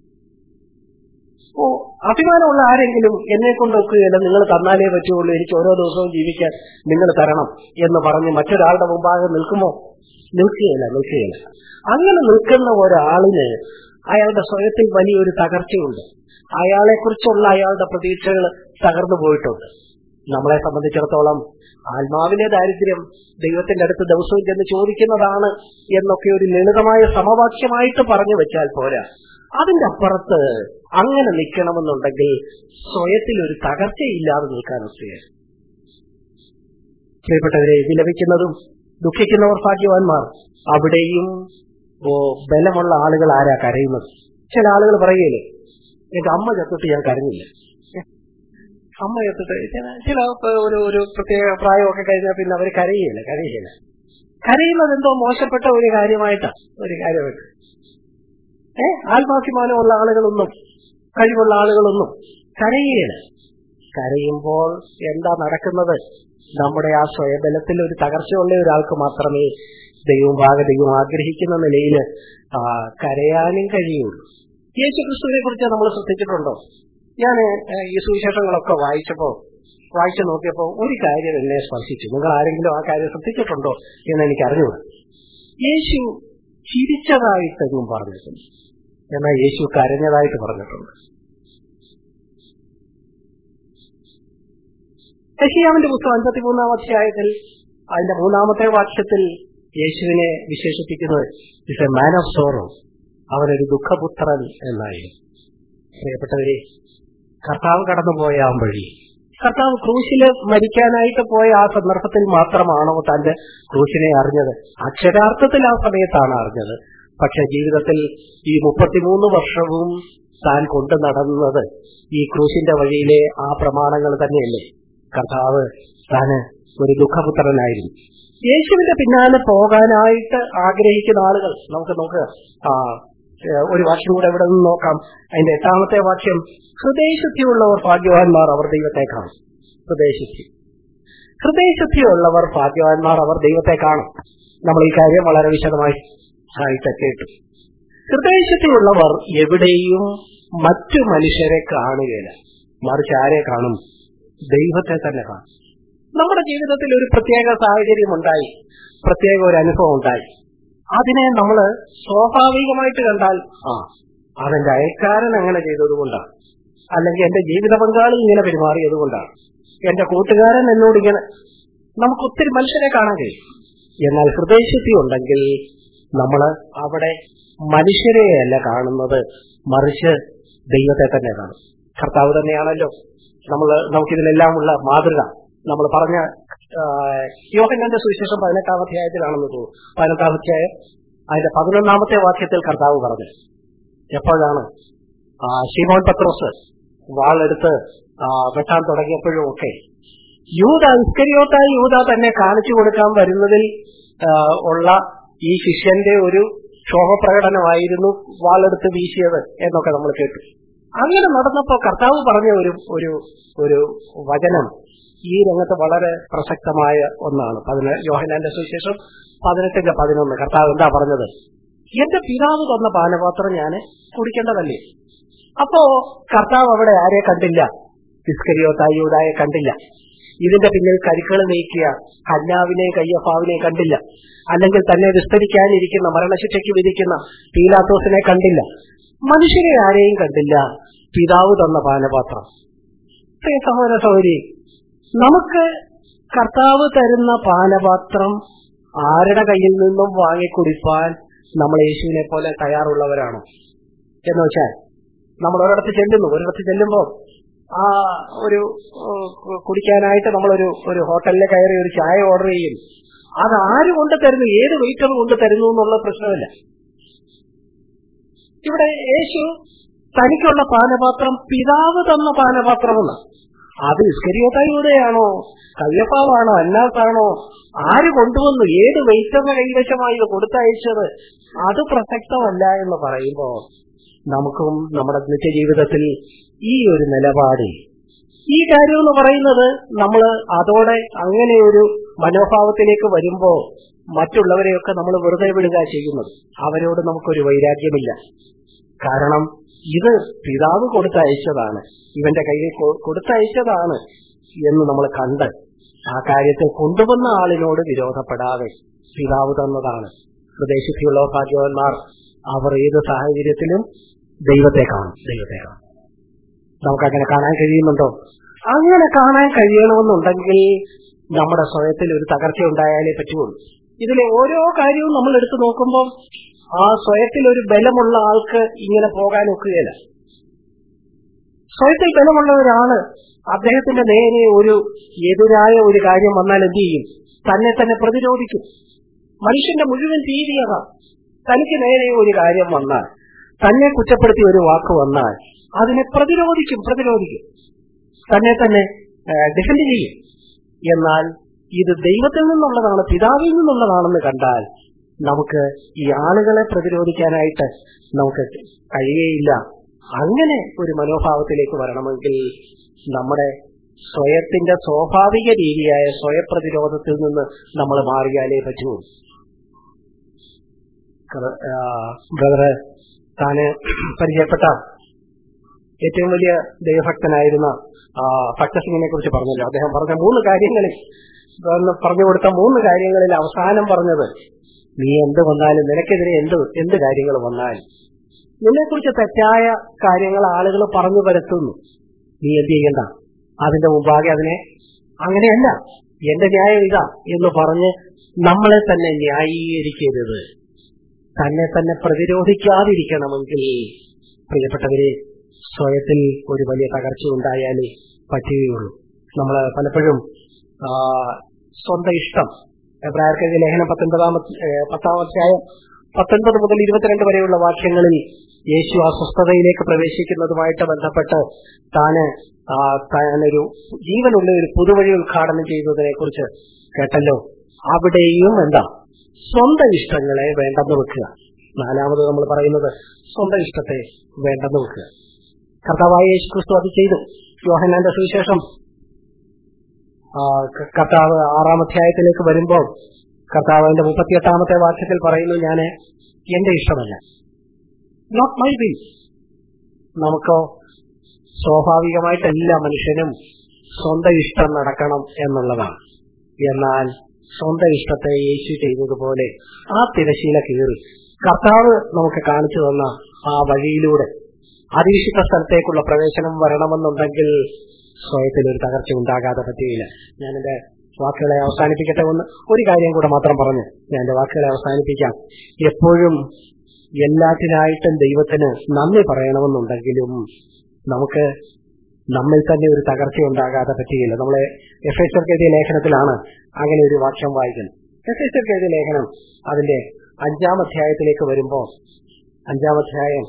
ഓ അഭിമാനമുള്ള ആരെങ്കിലും എന്നെ കൊണ്ടൊക്കുകയില്ല നിങ്ങൾ തന്നാലേ പറ്റുള്ളൂ എനിക്ക് ഓരോ ദിവസവും ജീവിക്കാൻ നിങ്ങൾ തരണം എന്ന് പറഞ്ഞ് മറ്റൊരാളുടെ മുമ്പാകെ നിൽക്കുമോ നിൽക്കുകയില്ല നിൽക്കുകയില്ല അങ്ങനെ നിൽക്കുന്ന ഒരാളിന് അയാളുടെ സ്വയത്തിൽ വലിയൊരു തകർച്ചയുണ്ട് അയാളെ കുറിച്ചുള്ള അയാളുടെ പ്രതീക്ഷകൾ തകർന്നു പോയിട്ടുണ്ട് നമ്മളെ സംബന്ധിച്ചിടത്തോളം ആത്മാവിലെ ദാരിദ്ര്യം ദൈവത്തിന്റെ അടുത്ത് ദിവസവും ചെന്ന് ചോദിക്കുന്നതാണ് എന്നൊക്കെ ഒരു ലളിതമായ സമവാക്യമായിട്ട് പറഞ്ഞു വെച്ചാൽ പോരാ അതിന്റെ അപ്പുറത്ത് അങ്ങനെ നിൽക്കണമെന്നുണ്ടെങ്കിൽ സ്വയത്തിൽ ഒരു തകർച്ചയില്ലാതെ നിൽക്കാൻ ഒക്കെയാണ് പ്രിയപ്പെട്ടവരെ വിലപിക്കുന്നതും ദുഃഖിക്കുന്നവർ ഭാഗ്യവാന്മാർ അവിടെയും ഓ ബലമുള്ള ആളുകൾ ആരാ കരയുന്നത് ചില ആളുകൾ പറയുകയില്ലേ എന്റെ അമ്മ ചത്തിട്ട് ഞാൻ കരഞ്ഞില്ല അമ്മ ചത്തിട്ട് ചില- ചില ഒരു ഒരു പ്രത്യേക പ്രായമൊക്കെ കഴിഞ്ഞാൽ പിന്നെ അവർ കരയുകയില്ല കരയുകയില്ല കരയുന്നത് എന്തോ മോശപ്പെട്ട ഒരു കാര്യമായിട്ടാ ഒരു കാര്യമായിട്ട് ഏ ആത്മാഭിമാനമുള്ള ആളുകളൊന്നും കഴിവുള്ള ആളുകളൊന്നും കരയുകയില്ല കരയുമ്പോൾ എന്താ നടക്കുന്നത് നമ്മുടെ ആ സ്വയബലത്തിൽ ഒരു തകർച്ചയുള്ള ഒരാൾക്ക് മാത്രമേ ദൈവം ഭാഗ ദൈവം ആഗ്രഹിക്കുന്ന നിലയിൽ ആ, കരയാനും കഴിയുള്ളൂ യേശു ക്രിസ്തുവിനെ കുറിച്ച് നമ്മൾ ശ്രദ്ധിച്ചിട്ടുണ്ടോ ഞാൻ ഈ സുവിശേഷങ്ങളൊക്കെ വായിച്ചപ്പോ വായിച്ചു നോക്കിയപ്പോ ഒരു കാര്യം എന്നെ സ്പർശിച്ചു നിങ്ങൾ ആരെങ്കിലും ആ കാര്യം ശ്രദ്ധിച്ചിട്ടുണ്ടോ എന്ന് എനിക്ക് അറിഞ്ഞുകൂടാ യേശു ചിരിച്ചതായിട്ടെങ്ങും പറഞ്ഞിട്ടുണ്ട് എന്നാൽ യേശു കരഞ്ഞതായിട്ട് പറഞ്ഞിട്ടുണ്ട് യഹിയാവിന്റെ പുസ്തകം അൻപത്തിമൂന്നാം അധ്യായത്തിൽ അതിന്റെ മൂന്നാമത്തെ വാക്യത്തിൽ യേശുവിനെ വിശേഷിപ്പിക്കുന്നത് is a man of sorrow അവനൊരു ദുഃഖപുത്രൻ എന്നായിരുന്നു പ്രിയപ്പെട്ടവരെ കർത്താവ് കടന്നുപോയ ആ വഴി കർത്താവ് ക്രൂശില് മരിക്കാനായിട്ട് പോയ ആ സന്ദർഭത്തിൽ മാത്രമാണോ തന്റെ ക്രൂശിനെ അറിഞ്ഞത് അക്ഷരാർത്ഥത്തിൽ ആ സമയത്താണ് അറിഞ്ഞത് പക്ഷെ ജീവിതത്തിൽ ഈ മുപ്പത്തിമൂന്ന് വർഷവും താൻ കൊണ്ടു നടന്നത് ഈ ക്രൂശിന്റെ വഴിയിലെ ആ പ്രമാണങ്ങൾ തന്നെയല്ലേ കർത്താവ് താന് ഒരു ദുഃഖപുത്രനായിരുന്നു യേശുവിന്റെ പിന്നാലെ പോകാനായിട്ട് ആഗ്രഹിക്കുന്ന ആളുകൾ നമുക്ക് നോക്കുക ആ ഏഹ് ഒരു വാക്യം കൂടെ ഇവിടെ നിന്ന് നോക്കാം അതിന്റെ എട്ടാമത്തെ വാക്യം ഹൃദയശുദ്ധിയുള്ളവർ ഭാഗ്യവാന്മാർ അവർ ദൈവത്തെ കാണും ഹൃദയശുദ്ധി ഹൃദയശുദ്ധിയുള്ളവർ ഭാഗ്യവാന്മാർ അവർ ദൈവത്തെ കാണും നമ്മൾ ഈ കാര്യം വളരെ വിശദമായി ആയിട്ട് കേട്ടു ഹൃദയശുദ്ധിയുള്ളവർ എവിടെയും മറ്റു മനുഷ്യരെ കാണുകയില്ല മറിച്ച് ആരെ കാണും ദൈവത്തെ തന്നെ കാണും നമ്മുടെ ജീവിതത്തിൽ ഒരു പ്രത്യേക സാഹചര്യം ഉണ്ടായി പ്രത്യേക ഒരു അനുഭവം ഉണ്ടായി അതിനെ നമ്മൾ സ്വാഭാവികമായിട്ട് കണ്ടാൽ ആ അതെന്റെ അയൽക്കാരൻ അങ്ങനെ ചെയ്തതുകൊണ്ടാണ് അല്ലെങ്കിൽ എന്റെ ജീവിത പങ്കാളി ഇങ്ങനെ പെരുമാറിയത് കൊണ്ടാണ് എന്റെ കൂട്ടുകാരൻ എന്നോട് ഇങ്ങനെ നമുക്ക് ഒത്തിരി മനുഷ്യരെ കാണാൻ കഴിയും എന്നാൽ ഹൃദയശുദ്ധി ഉണ്ടെങ്കിൽ നമ്മൾ അവിടെ മനുഷ്യരെയല്ല കാണുന്നത് മറിച്ച് ദൈവത്തെ തന്നെ കാണും കർത്താവ് തന്നെയാണല്ലോ നമ്മൾ നമുക്കിതിനെല്ലാം ഉള്ള മാതൃക നമ്മൾ പറഞ്ഞ ആ, യോഹന്നാന്റെ സുവിശേഷം പതിനെട്ടാം അധ്യായത്തിലാണെന്ന് തോന്നുന്നു പതിനെട്ടാം അധ്യായം അതിന്റെ പതിനൊന്നാമത്തെ വാക്യത്തിൽ കർത്താവ് പറഞ്ഞു എപ്പോഴാണ് ആ, ശിമോൻ പത്രോസ് വാളെടുത്ത് ആ, വെട്ടാൻ തുടങ്ങിയപ്പോഴും ഒക്കെ യൂത ഇസ്കരിയോത്തായി യൂത തന്നെ കാണിച്ചു കൊടുക്കാൻ വരുന്നതിൽ ആ, ഉള്ള ഈ ശിഷ്യന്റെ ഒരു ക്ഷോഭപ്രകടനമായിരുന്നു വാളെടുത്ത് വീശിയത് എന്നൊക്കെ നമ്മൾ കേട്ടു അങ്ങനെ നടന്നപ്പോ കർത്താവ് പറഞ്ഞ ഒരു ഒരു ഒരു വചനം ഈ രംഗത്ത് വളരെ പ്രസക്തമായ ഒന്നാണ് പതിന യോഹനാന്റെ സുവിശേഷം പതിനെട്ടിന്റെ പതിനൊന്ന് കർത്താവ് എന്താ പറഞ്ഞത് എന്റെ പിതാവ് തന്ന പാനപാത്രം ഞാൻ കുടിക്കേണ്ടതല്ലേ അപ്പോ കർത്താവ് അവിടെ ആരെ കണ്ടില്ല ഇസ്കരിയോത്തായൂതായെ കണ്ടില്ല ഇതിന്റെ പിന്നിൽ കരുക്കൾ നീക്കിയ ഹന്നാവിനെയും കയ്യഫാവിനെയും കണ്ടില്ല അല്ലെങ്കിൽ തന്നെ വിസ്തരിക്കാനിരിക്കുന്ന മരണശിക്ഷയ്ക്ക് വിധിക്കുന്ന പീലാത്തോസിനെ കണ്ടില്ല മനുഷ്യരെ ആരെയും കണ്ടില്ല പിതാവ് തന്ന പാനപാത്രം പ്രിയ സഹോദര സൗരി നമുക്ക് കർത്താവ് തരുന്ന പാനപാത്രം ആരുടെ കയ്യിൽ നിന്നും വാങ്ങിക്കുടിപ്പാൻ നമ്മൾ യേശുവിനെ പോലെ തയ്യാറുള്ളവരാണോ എന്ന് വെച്ചാൽ നമ്മൾ ഒരിടത്ത് ചെല്ലുന്നു ഒരിടത്ത് ചെല്ലുമ്പോൾ ആ ഒരു ഏഹ്, കു- കുടിക്കാനായിട്ട് നമ്മളൊരു ഒരു ഹോട്ടലിൽ കയറി ഒരു ചായ ഓർഡർ ചെയ്യും അത് ആര് കൊണ്ട് തരുന്നു ഏത് വെയിറ്റർ കൊണ്ട് തരുന്നു എന്നുള്ള പ്രശ്നമില്ല ഇവിടെ യേശു തനിക്കുള്ള പാനപാത്രം പിതാവ് തന്ന പാനപാത്രമെന്ന് അത് ഇസ്കരിയോത്തായൂടെയാണോ കയ്യപ്പാവാണോ അന്നാത്താണോ ആര് കൊണ്ടുവന്നു ഏത് വെയിറ്ററിന് കൈവശമായി ഇത് കൊടുത്തയച്ചത് അത് പ്രസക്തമല്ല എന്ന് പറയുമ്പോ നമുക്കും നമ്മുടെ നിത്യജീവിതത്തിൽ ഈ ഒരു നിലപാട് ഈ കാര്യം എന്ന് പറയുന്നത് നമ്മൾ അതോടെ അങ്ങനെ ഒരു മനോഭാവത്തിലേക്ക് വരുമ്പോ മറ്റുള്ളവരെയൊക്കെ നമ്മൾ വെറുതെ വിടുക ചെയ്യുന്നത് അവരോട് നമുക്കൊരു വൈരാഗ്യമില്ല കാരണം ഇത് പിതാവ് കൊടുത്തയച്ചതാണ് ഇവന്റെ കയ്യിൽ കൊ- കൊടുത്തയച്ചതാണ് എന്ന് നമ്മൾ കണ്ട് ആ കാര്യത്തെ കൊണ്ടുവന്ന ആളിനോട് വിരോധപ്പെടാതെ പിതാവ് തന്നതാണ് പ്രദേശത്തിലുള്ള ഭാഗ്യവന്മാർ അവർ ഏത് സാഹചര്യത്തിലും ദൈവത്തെ കാണും ദൈവത്തെ കാണും നമുക്കങ്ങനെ കാണാൻ കഴിയുന്നുണ്ടോ അങ്ങനെ കാണാൻ കഴിയണമെന്നുണ്ടെങ്കിൽ നമ്മുടെ സ്വയത്തിൽ ഒരു തകർച്ച ഉണ്ടായാലേ പറ്റുള്ളൂ ഇതിലെ ഓരോ കാര്യവും നമ്മൾ എടുത്തു നോക്കുമ്പോൾ ആ സ്വയത്തിൽ ഒരു ബലമുള്ള ആൾക്ക് ഇങ്ങനെ പോകാൻ ഒക്കുകയില്ല സ്വയത്തിൽ ബലമുള്ള ഒരാള് അദ്ദേഹത്തിന്റെ നേരെ ഒരു എതിരായ ഒരു കാര്യം വന്നാൽ എന്ത് ചെയ്യും തന്നെ തന്നെ പ്രതിരോധിക്കും മനുഷ്യന്റെ മുഴുവൻ രീതി അതാ തനിക്ക് നേരെ ഒരു കാര്യം വന്നാൽ തന്നെ കുറ്റപ്പെടുത്തി ഒരു വാക്ക് വന്നാൽ അതിനെ പ്രതിരോധിക്കും പ്രതിരോധിക്കും തന്നെ തന്നെ ഡിഫെൻഡ് ചെയ്യും എന്നാൽ ഇത് ദൈവത്തിൽ നിന്നുള്ളതാണ് പിതാവിൽ നിന്നുള്ളതാണെന്ന് കണ്ടാൽ നമുക്ക് ഈ ആളുകളെ പ്രതിരോധിക്കാനായിട്ട് നമുക്ക് കഴിയുകയില്ല അങ്ങനെ ഒരു മനോഭാവത്തിലേക്ക് വരണമെങ്കിൽ നമ്മുടെ സ്വയത്തിന്റെ സ്വാഭാവിക രീതിയായ സ്വയപ്രതിരോധത്തിൽ നിന്ന് നമ്മൾ മാറിയാലേ പറ്റൂ ബ്രദറ് താന് പരിചയപ്പെട്ട ഏറ്റവും വലിയ ദൈവഭക്തനായിരുന്ന ആ, ഭക്തസിംഗിനെ കുറിച്ച് പറഞ്ഞല്ലോ അദ്ദേഹം പറഞ്ഞ മൂന്ന് കാര്യങ്ങളിൽ ഒന്ന് പറഞ്ഞു കൊടുത്ത മൂന്ന് കാര്യങ്ങളിൽ അവസാനം പറഞ്ഞത് നീ എന്ത് വന്നാലും നിനക്കെതിരെ എന്ത് എന്ത് കാര്യങ്ങൾ വന്നാലും നിന്നെക്കുറിച്ച് തെറ്റായ കാര്യങ്ങൾ ആളുകൾ പറഞ്ഞു പരത്തുന്നു നീ എന്ത് ചെയ്യണ്ട അതിന്റെ മുമ്പാകെ അതിനെ അങ്ങനെയല്ല എന്റെ ന്യായം ഇതാ എന്ന് പറഞ്ഞ് നമ്മളെ തന്നെ ന്യായീകരിക്കരുത് തന്നെ തന്നെ പ്രതിരോധിക്കാതിരിക്കണമെങ്കിൽ പ്രിയപ്പെട്ടവരെ സ്വയത്തിൽ ഒരു വലിയ തകർച്ച ഉണ്ടായാലേ പറ്റുകയുള്ളൂ നമ്മൾ പലപ്പോഴും ആ, സ്വന്തം ഇഷ്ടം എബ്രായർക്കെതിരെ ലേഖനം പത്തൊൻപതാമത്തെ ഏഹ്, പത്താം അധ്യായം പത്തൊൻപത് മുതൽ ഇരുപത്തിരണ്ട് വരെയുള്ള വാക്യങ്ങളിൽ യേശു അസ്വസ്ഥതയിലേക്ക് പ്രവേശിക്കുന്നതുമായിട്ട് ബന്ധപ്പെട്ട് താന് ആ, താനൊരു ജീവനുള്ള ഒരു പുതുവഴി ഉദ്ഘാടനം ചെയ്തതിനെ കുറിച്ച് കേട്ടല്ലോ അവിടെയും എന്താ സ്വന്തം ഇഷ്ടങ്ങളെ വേണ്ടെന്ന് വെക്കുക നാലാമത് നമ്മൾ പറയുന്നത് സ്വന്തം ഇഷ്ടത്തെ വേണ്ടെന്ന് വെക്കുക കർത്താവായ യേശു ക്രിസ്തു അത് ചെയ്തു യോഹന്നാന്റെ സുവിശേഷം ആ, ക- കർത്താവ് ആറാം അധ്യായത്തിലേക്ക് വരുമ്പോൾ കർത്താവ് അതിന്റെ മുപ്പത്തിയെട്ടാമത്തെ വാക്യത്തിൽ പറയുന്നു ഞാൻ എന്റെ ഇഷ്ടമല്ല നോട്ട് മൈ വിൽ നമുക്കോ സ്വാഭാവികമായിട്ട് എല്ലാ മനുഷ്യനും സ്വന്തം ഇഷ്ടം നടക്കണം എന്നുള്ളതാണ് എന്നാൽ സ്വന്തം ഇഷ്ടത്തെ യേശു ചെയ്തതുപോലെ ആ തിരശീല കീറി കർത്താവ് നമുക്ക് കാണിച്ചു തന്ന ആ വഴിയിലൂടെ അതിവിശുദ്ധ സ്ഥലത്തേക്കുള്ള പ്രവേശനം വരണമെന്നുണ്ടെങ്കിൽ സ്വയത്തിൽ ഒരു തകർച്ച ഉണ്ടാകാതെ പറ്റുകയില്ല ഞാൻ എന്റെ വാക്കുകളെ അവസാനിപ്പിക്കട്ടെ ഒന്ന് ഒരു കാര്യം കൂടെ മാത്രം പറഞ്ഞു ഞാൻ എന്റെ വാക്കുകളെ അവസാനിപ്പിക്കാം എപ്പോഴും എല്ലാറ്റിനായിട്ടും ദൈവത്തിന് നന്ദി പറയണമെന്നുണ്ടെങ്കിലും നമുക്ക് നമ്മിൽ തന്നെ ഒരു തകർച്ച ഉണ്ടാകാതെ പറ്റുകയില്ല നമ്മളെ എഫ് എസ് എഴുതിയ ലേഖനത്തിലാണ് അങ്ങനെ ഒരു വാക്യം വായിക്കുന്നത് എഫ് എസ് എഴുതിയ ലേഖനം അതിന്റെ അഞ്ചാം അധ്യായത്തിലേക്ക് വരുമ്പോൾ അഞ്ചാം അധ്യായം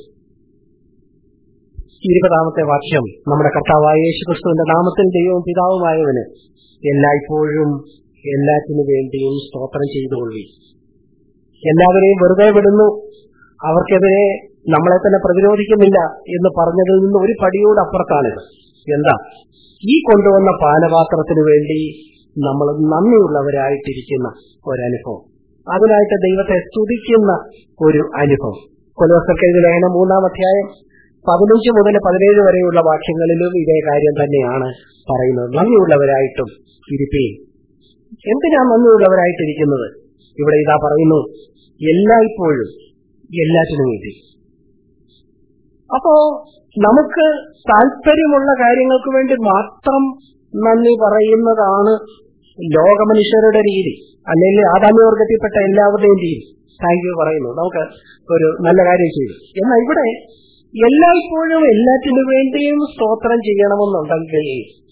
ഇരുപതാമത്തെ വാക്യം നമ്മുടെ കർത്താവായ യേശു ക്രിസ്തുവിന്റെ നാമത്തിൽ ദൈവവും പിതാവുമായവന് എല്ലായ്പ്പോഴും എല്ലാറ്റിനു വേണ്ടിയും സ്തോത്രം ചെയ്തുകൊള്ളി എല്ലാവരെയും വെറുതെ വിടുന്നു അവർക്കെതിരെ നമ്മളെ തന്നെ പ്രതിരോധിക്കുന്നില്ല എന്ന് പറഞ്ഞതിൽ നിന്ന് ഒരു പടിയോട് അപ്പുറത്താണിത് എന്താ ഈ കൊണ്ടുവന്ന പാനപാത്രത്തിന് വേണ്ടി നമ്മൾ നന്ദിയുള്ളവരായിട്ടിരിക്കുന്ന ഒരനുഭവം അതിനായിട്ട് ദൈവത്തെ സ്തുതിക്കുന്ന ഒരു അനുഭവം കൊലോസർക്കെഴുതി ലേഖനം മൂന്നാം അധ്യായം പതിനഞ്ച് മുതൽ പതിനേഴ് വരെയുള്ള വാക്യങ്ങളിലും ഇതേ കാര്യം തന്നെയാണ് പറയുന്നത് നന്ദിയുള്ളവരായിട്ടും ഇരിക്കുകയും എന്തിനാ നന്ദിയുള്ളവരായിട്ടിരിക്കുന്നത് ഇവിടെ ഇതാ പറയുന്നു എല്ലായ്പ്പോഴും എല്ലാറ്റിനും വേണ്ടി അപ്പോ നമുക്ക് താല്പര്യമുള്ള കാര്യങ്ങൾക്ക് വേണ്ടി മാത്രം നന്ദി പറയുന്നതാണ് ലോകമനുഷ്യരുടെ രീതി അല്ലെങ്കിൽ ആദാമ്യവർഗത്തിൽപ്പെട്ട എല്ലാവരുടെയും രീതി താങ്ക് യു പറയുന്നു നമുക്ക് ഒരു നല്ല കാര്യം ചെയ്തു എന്നാൽ ഇവിടെ എല്ലായ്പ്പോഴും എല്ലാറ്റിനു വേണ്ടിയും സ്തോത്രം ചെയ്യണമെന്നുണ്ടെങ്കിൽ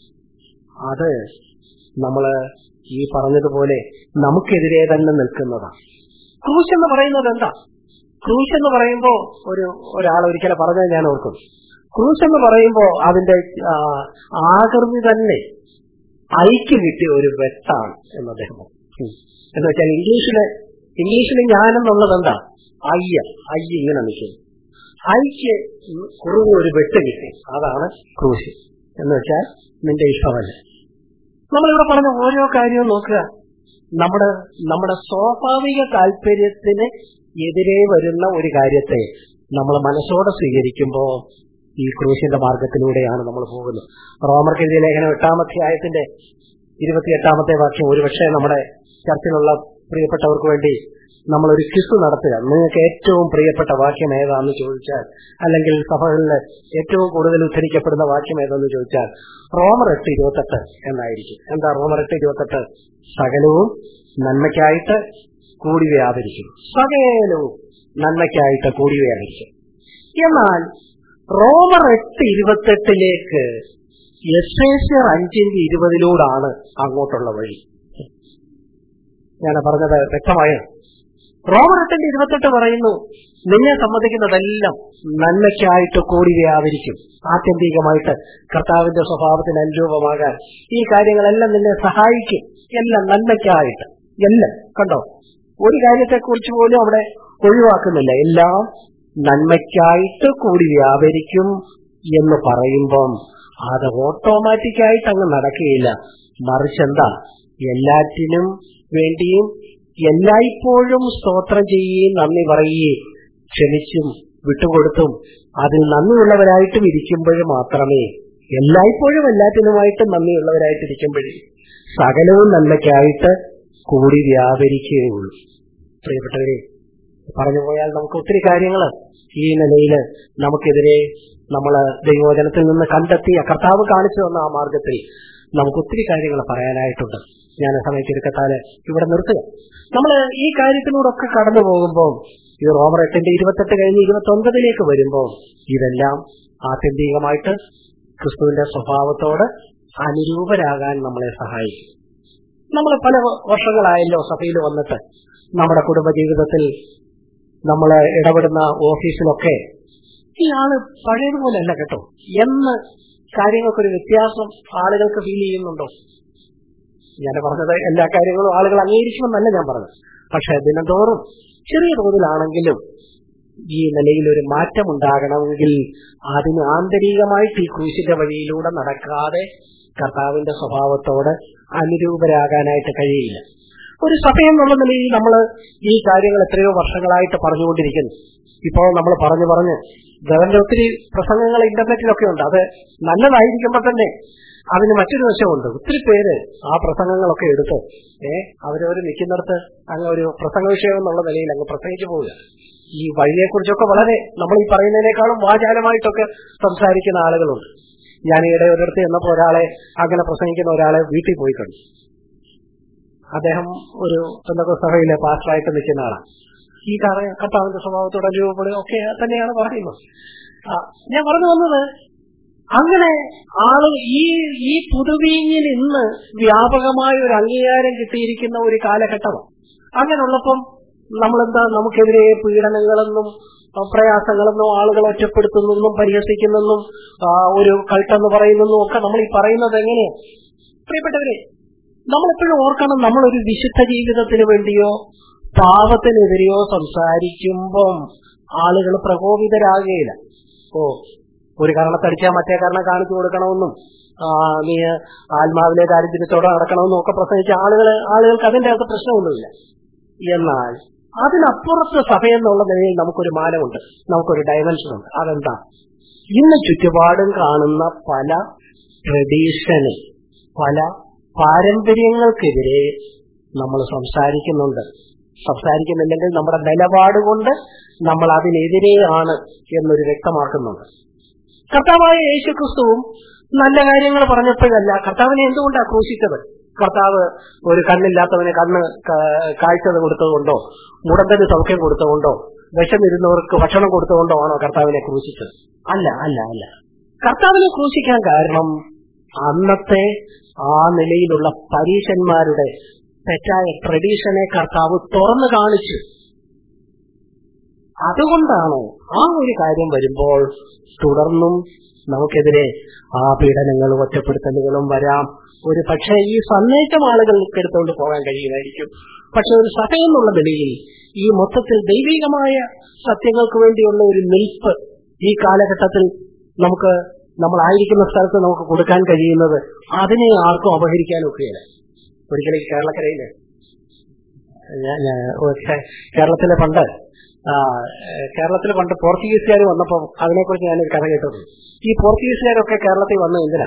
അത് നമ്മള് ഈ പറഞ്ഞതുപോലെ നമുക്കെതിരെ തന്നെ നിൽക്കുന്നതാണ് ക്രൂശ് എന്ന് പറയുന്നത് എന്താ ക്രൂശ് എന്ന് പറയുമ്പോ ഒരു ഒരാൾ ഒരിക്കലും പറഞ്ഞത് ഞാൻ ഓർക്കും ക്രൂശ് എന്ന് പറയുമ്പോ അതിന്റെ ആ, ആകൃതി തന്നെ ഐക്ക് കിട്ടിയ ഒരു വെട്ടാണ് എന്ന് അദ്ദേഹം പറഞ്ഞു. ഉം. എന്ന് വെച്ചാൽ ഇംഗ്ലീഷില് ഇംഗ്ലീഷിൽ ഞാനെന്നുള്ളത് എന്താ അയ്യ അയ്യ ഇങ്ങനെ നിൽക്കുന്നു ഐക്ക് കുറുകെ ഒരു വെട്ട് കിട്ടി അതാണ് ക്രൂശ് എന്ന് വെച്ചാൽ നിന്റെ ഇഷ്ടമല്ല നമ്മളിവിടെ പറഞ്ഞ ഓരോ കാര്യവും നോക്കുക നമ്മുടെ നമ്മുടെ സ്വാഭാവിക താല്പര്യത്തിന് എതിരെ വരുന്ന ഒരു കാര്യത്തെ നമ്മൾ മനസ്സോടെ സ്വീകരിക്കുമ്പോൾ ഈ ക്രൂശിന്റെ മാർഗത്തിലൂടെയാണ് നമ്മൾ പോകുന്നത് റോമർക്കെതിരെ ലേഖനം എട്ടാമത്തെ ആയത്തിന്റെ ഇരുപത്തിയെട്ടാമത്തെ വാക്യം ഒരുപക്ഷെ നമ്മുടെ ചർച്ചിലുള്ള പ്രിയപ്പെട്ടവർക്ക് വേണ്ടി നമ്മൾ ഒരു ക്വിസ് നടത്തുക നിങ്ങൾക്ക് ഏറ്റവും പ്രിയപ്പെട്ട വാക്യം ഏതാണെന്ന് ചോദിച്ചാൽ അല്ലെങ്കിൽ സഭകളിൽ ഏറ്റവും കൂടുതൽ ഉദ്ധരിക്കപ്പെടുന്ന വാക്യം ഏതെന്ന് ചോദിച്ചാൽ റോമർ എട്ട് ഇരുപത്തെട്ട് എന്നായിരിക്കും എന്താ റോമർ എട്ട് ഇരുപത്തെട്ട് സകലവും നന്മയ്ക്കായിട്ട് കൂടി വ്യാപരിക്കും സകലവും നന്മയ്ക്കായിട്ട് കൂടി വ്യാപരിക്കും എന്നാൽ റോമർ എട്ട് ഇരുപത്തെട്ടിലേക്ക് എസ് എസ് അഞ്ചിന്റെ ഇരുപതിലൂടാണ് അങ്ങോട്ടുള്ള വഴി ഞാൻ പറഞ്ഞത് വ്യക്തമായോ റോമർ എട്ടിന്റെ ഇരുപത്തെട്ട് പറയുന്നു നിന്നെ സംബന്ധിക്കുന്നതെല്ലാം നന്മയ്ക്കായിട്ട് കൂടി വ്യാപരിക്കും ആത്യന്തികമായിട്ട് കർത്താവിന്റെ സ്വഭാവത്തിന് അനുരൂപമാകാൻ ഈ കാര്യങ്ങളെല്ലാം നിന്നെ സഹായിക്കും എല്ലാം നന്മയ്ക്കായിട്ട് എല്ലാം കണ്ടോ ഒരു കാര്യത്തെക്കുറിച്ച് പോലും അവിടെ ഒഴിവാക്കുന്നില്ല എല്ലാം നന്മയ്ക്കായിട്ട് കൂടി വ്യാപരിക്കും എന്ന് പറയുമ്പം അത് ഓട്ടോമാറ്റിക്കായിട്ട് അങ്ങ് നടക്കുകയില്ല മറിച്ച് എന്താ എല്ലാറ്റിനും വേണ്ടിയും എല്ലായ്പ്പോഴും സ്തോത്രം ചെയ്യുകയും നന്ദി പറയുകയും ക്ഷമിച്ചും വിട്ടുകൊടുത്തും അതിൽ നന്ദിയുള്ളവരായിട്ടും ഇരിക്കുമ്പോൾ മാത്രമേ എല്ലായ്പ്പോഴും എല്ലാറ്റിനുമായിട്ട് നന്ദിയുള്ളവരായിട്ട് ഇരിക്കുമ്പോഴേ സകലവും നന്മയ്ക്കായിട്ട് കൂടി വ്യാപരിക്കുകയുള്ളൂ പ്രിയപ്പെട്ടവരെ പറഞ്ഞു പോയാൽ നമുക്ക് ഒത്തിരി കാര്യങ്ങൾ ഈ നിലയിൽ നമുക്കെതിരെ നമ്മൾ ദൈവവചനത്തിൽ നിന്ന് കണ്ടെത്തിയ കർത്താവ് കാണിച്ചു തന്ന ആ മാർഗത്തിൽ നമുക്ക് ഒത്തിരി കാര്യങ്ങൾ പറയാനായിട്ടുണ്ട് ഞാൻ സമയത്ത് എടുക്കത്താല് ഇവിടെ നിർത്തുക നമ്മൾ ഈ കാര്യത്തിലൂടെയൊക്കെ കടന്നു പോകുമ്പോൾ ഈ റോമർ എട്ടിന്റെ ഇരുപത്തെട്ട് കഴിഞ്ഞ് ഇരുപത്തി ഒൻപതിലേക്ക് വരുമ്പോൾ ഇതെല്ലാം ആത്യന്തികമായിട്ട് ക്രിസ്തുവിന്റെ സ്വഭാവത്തോട് അനുരൂപരാകാൻ നമ്മളെ സഹായിക്കും നമ്മൾ പല വർഷങ്ങളായല്ലോ സഭയിൽ വന്നിട്ട് നമ്മുടെ കുടുംബജീവിതത്തിൽ നമ്മൾ ഇടപെടുന്ന ഓഫീസിലൊക്കെ ഈ ആള് പഴയതുപോലെയല്ല കേട്ടോ എന്ന് കാര്യങ്ങൾക്കൊരു വ്യത്യാസം ആളുകൾക്ക് ഫീൽ ചെയ്യുന്നുണ്ടോ ഞാൻ പറഞ്ഞത് എല്ലാ കാര്യങ്ങളും ആളുകൾ അംഗീകരിക്കുമെന്നല്ല ഞാൻ പറഞ്ഞത് പക്ഷെ ദിനംതോറും ചെറിയ തോതിലാണെങ്കിലും ഈ നിലയിൽ ഒരു മാറ്റം ഉണ്ടാകണമെങ്കിൽ അതിന് ആന്തരികമായിട്ട് ഈ ക്രൂശിന്റെ വഴിയിലൂടെ നടക്കാതെ കർത്താവിന്റെ സ്വഭാവത്തോട് അനുരൂപരാകാനായിട്ട് കഴിയില്ല ഒരു സഭ എന്നുള്ള നിലയിൽ നമ്മൾ ഈ കാര്യങ്ങൾ എത്രയോ വർഷങ്ങളായിട്ട് പറഞ്ഞുകൊണ്ടിരിക്കുന്നു ഇപ്പോൾ നമ്മൾ പറഞ്ഞു പറഞ്ഞ് ഗവന്റെ ഒത്തിരി പ്രസംഗങ്ങൾ ഇന്റർനെറ്റിലൊക്കെ ഉണ്ട് അത് നല്ലതായിരിക്കുമ്പോൾ തന്നെ അതിന് മറ്റൊരു വശമുണ്ട് ഒത്തിരി പേര് ആ പ്രസംഗങ്ങളൊക്കെ എടുത്ത് ഏ അവരവർ നിൽക്കുന്നിടത്ത് അങ്ങ് ഒരു പ്രസംഗ വിഷയം എന്നുള്ള നിലയിൽ അങ്ങ് പ്രസംഗിച്ചു പോവുക ഈ വഴിയെക്കുറിച്ചൊക്കെ വളരെ നമ്മൾ ഈ പറയുന്നതിനേക്കാളും വാചാലമായിട്ടൊക്കെ സംസാരിക്കുന്ന ആളുകളുണ്ട് ഞാൻ ഈയിടെ ഒരിടത്ത് ചെന്നപ്പോൾ ഒരാളെ അങ്ങനെ പ്രസംഗിക്കുന്ന ഒരാളെ വീട്ടിൽ പോയി കണ്ടു അദ്ദേഹം ഒരു എന്തൊക്കെ സഭയിലെ പാസ്റ്ററായിട്ട് നിൽക്കുന്ന ആളാണ് ഈ കാര്യം കർത്താവിന്റെ സ്വഭാവത്തോട് അനുഭവപ്പെടുക ഒക്കെ തന്നെയാണ് പറയുന്നത് ആ, ഞാൻ പറഞ്ഞു വന്നത് അങ്ങനെ ആള് ഈ ഈ പുതുവീഞ്ഞിൽ ഇന്ന് വ്യാപകമായ ഒരു അംഗീകാരം കിട്ടിയിരിക്കുന്ന ഒരു കാലഘട്ടമാണ് അങ്ങനെയുള്ളപ്പം നമ്മളെന്താ നമുക്കെതിരെ പീഡനങ്ങളെന്നും ആ, പ്രയാസങ്ങളെന്നും ആളുകൾ ഒറ്റപ്പെടുത്തുന്നെന്നും പരിഹസിക്കുന്നെന്നും ആ, ഒരു കൾട്ടെന്ന് പറയുന്നെന്നും ഒക്കെ നമ്മൾ ഈ പറയുന്നത് എങ്ങനെയാണ് പ്രിയപ്പെട്ടവരെ നമ്മളെപ്പോഴും ഓർക്കണം നമ്മളൊരു വിശുദ്ധ ജീവിതത്തിന് വേണ്ടിയോ പാപത്തിനെതിരെയോ സംസാരിക്കുമ്പം ആളുകൾ പ്രകോപിതരാകുകയില്ല ഓ ഒരു കാരണത്തടിച്ചാൽ മറ്റേ കാരണം കാണിച്ചു കൊടുക്കണമെന്നും ആ, നീ ആത്മാവിലെ ദാരിദ്ര്യത്തോടെ നടക്കണമെന്നും ഒക്കെ പ്രസംഗിച്ച ആളുകൾ ആളുകൾക്ക് അതിന്റെ അകത്ത് പ്രശ്നമൊന്നുമില്ല എന്നാൽ അതിനപ്പുറത്ത് സഭയെന്നുള്ള നിലയിൽ നമുക്കൊരു മാനമുണ്ട് നമുക്കൊരു ഡയമെൻഷൻ ഉണ്ട് അതെന്താ ഇന്ന് ചുറ്റുപാടും കാണുന്ന പല ട്രഡീഷന് പല പാരമ്പര്യങ്ങൾക്കെതിരെ നമ്മൾ സംസാരിക്കുന്നുണ്ട് സംസാരിക്കുന്നില്ലെങ്കിൽ നമ്മുടെ നിലപാട് കൊണ്ട് നമ്മൾ അതിനെതിരെയാണ് എന്നൊരു വ്യക്തമാക്കുന്നുണ്ട് കർത്താവായ യേശു ക്രിസ്തുവും നല്ല കാര്യങ്ങൾ പറഞ്ഞപ്പോഴല്ല കർത്താവിനെ എന്തുകൊണ്ടാണ് ക്രൂശിച്ചത് കർത്താവ് ഒരു കണ്ണില്ലാത്തവന് കണ്ണ് ക- കാഴ്ച കൊടുത്തതുകൊണ്ടോ മുടന്തന് സൗഖ്യം കൊടുത്തതുകൊണ്ടോ വിശന്നിരുന്നവർക്ക് ഭക്ഷണം കൊടുത്തുകൊണ്ടോ ആണോ കർത്താവിനെ ക്രൂശിച്ചത് അല്ല അല്ല അല്ല കർത്താവിനെ ക്രൂശിക്കാൻ കാരണം അന്നത്തെ ആ നിലയിലുള്ള പരീശന്മാരുടെ തെറ്റായ ട്രഡീഷനെ കർത്താവ് തുറന്നു കാണിച്ചു അതുകൊണ്ടാണ് ആ ഒരു കാര്യം വരുമ്പോൾ തുടർന്നും നമുക്കെതിരെ ആ പീഡനങ്ങളും ഒറ്റപ്പെടുത്തലുകളും വരാം ഒരു പക്ഷേ ഈ സന്ദേശം ആളുകൾക്ക് എടുത്തുകൊണ്ട് പോകാൻ കഴിയുമായിരിക്കും പക്ഷെ ഒരു സഭ എന്നുള്ള നിലയിൽ ഈ മൊത്തത്തിൽ ദൈവികമായ സത്യങ്ങൾക്ക് വേണ്ടിയുള്ള ഒരു നിൽപ്പ് ഈ കാലഘട്ടത്തിൽ നമുക്ക് നമ്മളായിരിക്കുന്ന സ്ഥലത്ത് നമുക്ക് കൊടുക്കാൻ കഴിയുന്നത് അതിനെ ആർക്കും അപഹരിക്കാൻ ഒക്കെയില്ല ഒരിക്കലും ഈ കേരളക്കരയില് ഞാൻ ഞാൻ- ഒക്കെ കേരളത്തിലെ പണ്ട് ആ, ഏഹ്, കേരളത്തിൽ പണ്ട് പോർച്ചുഗീസുകാർ വന്നപ്പോൾ അതിനെക്കുറിച്ച് ഞാനൊരു കഥ കേട്ടിട്ടുണ്ട് ഈ പോർച്ചുഗീസുകാരൊക്കെ കേരളത്തിൽ വന്നത് എന്തിനാ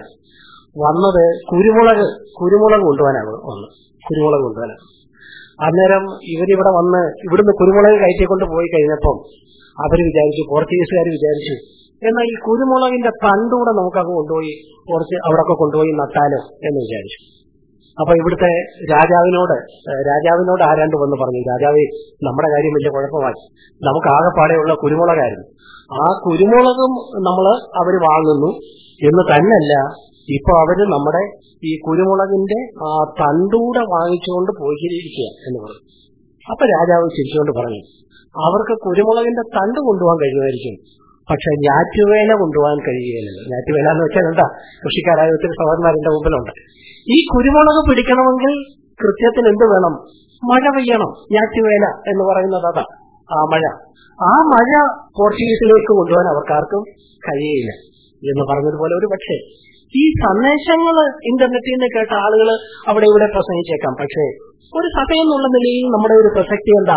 വന്നത് കുരുമുളക് കുരുമുളക് കൊണ്ടുപോകാനാണ് വന്നത് കുരുമുളക് കൊണ്ടുപോകാനാണ് അന്നേരം ഇവരിവിടെ വന്ന് ഇവിടുന്ന് കുരുമുളക് കയറ്റിക്കൊണ്ട് പോയി കഴിഞ്ഞപ്പം അവര് വിചാരിച്ചു പോർച്ചുഗീസുകാർ വിചാരിച്ചു എന്നാൽ ഈ കുരുമുളകിന്റെ തണ്ടൂടെ നമുക്കങ്ങ് കൊണ്ടുപോയി കുറച്ച് അവിടൊക്കെ കൊണ്ടുപോയി നട്ടാലോ എന്ന് വിചാരിച്ചു അപ്പൊ ഇവിടുത്തെ രാജാവിനോട് ഏഹ്, രാജാവിനോട് ആരാണ്ട് വന്ന് പറഞ്ഞു രാജാവേ നമ്മുടെ കാര്യം വലിയ കുഴപ്പമായി നമുക്ക് ആകെപ്പാടെയുള്ള കുരുമുളകായിരുന്നു ആ കുരുമുളകും നമ്മൾ അവര് വാങ്ങുന്നു എന്ന് തന്നെയല്ല ഇപ്പൊ അവര് നമ്മുടെ ഈ കുരുമുളകിന്റെ ആ തണ്ടൂടെ വാങ്ങിച്ചുകൊണ്ട് പോയിരിക്കുക എന്ന് പറഞ്ഞു അപ്പൊ രാജാവ് ചിരിച്ചുകൊണ്ട് പറഞ്ഞു അവർക്ക് കുരുമുളകിന്റെ തണ്ട് കൊണ്ടുപോകാൻ കഴിയുമായിരിക്കും പക്ഷെ ഞാറ്റുവേല കൊണ്ടുപോകാൻ കഴിയുകയില്ലല്ലോ ഞാറ്റുവേല എന്ന് വെച്ചാൽ എന്താ കൃഷിക്കാരായ ഒത്തിരി സഹോദരന്മാരുടെ മുമ്പിലുണ്ട് ഈ കുരുമുളക് പിടിക്കണമെങ്കിൽ കൃത്യത്തിന് എന്ത് വേണം മഴ പെയ്യണം ഞാറ്റുവേല എന്ന് പറയുന്നത് അതാ ആ മഴ ആ മഴ പോർച്ചുഗീസിലേക്ക് കൊണ്ടുപോകാൻ അവർക്കാർക്കും കഴിയില്ല എന്ന് പറഞ്ഞതുപോലെ ഒരു പക്ഷേ ഈ സന്ദേശങ്ങൾ ഇന്റർനെറ്റിൽ നിന്ന് കേട്ട ആളുകൾ അവിടെ ഇവിടെ പ്രസംഗിച്ചേക്കാം പക്ഷേ ഒരു സഭ എന്നുള്ള നിലയിൽ നമ്മുടെ ഒരു പ്രസക്തി എന്താ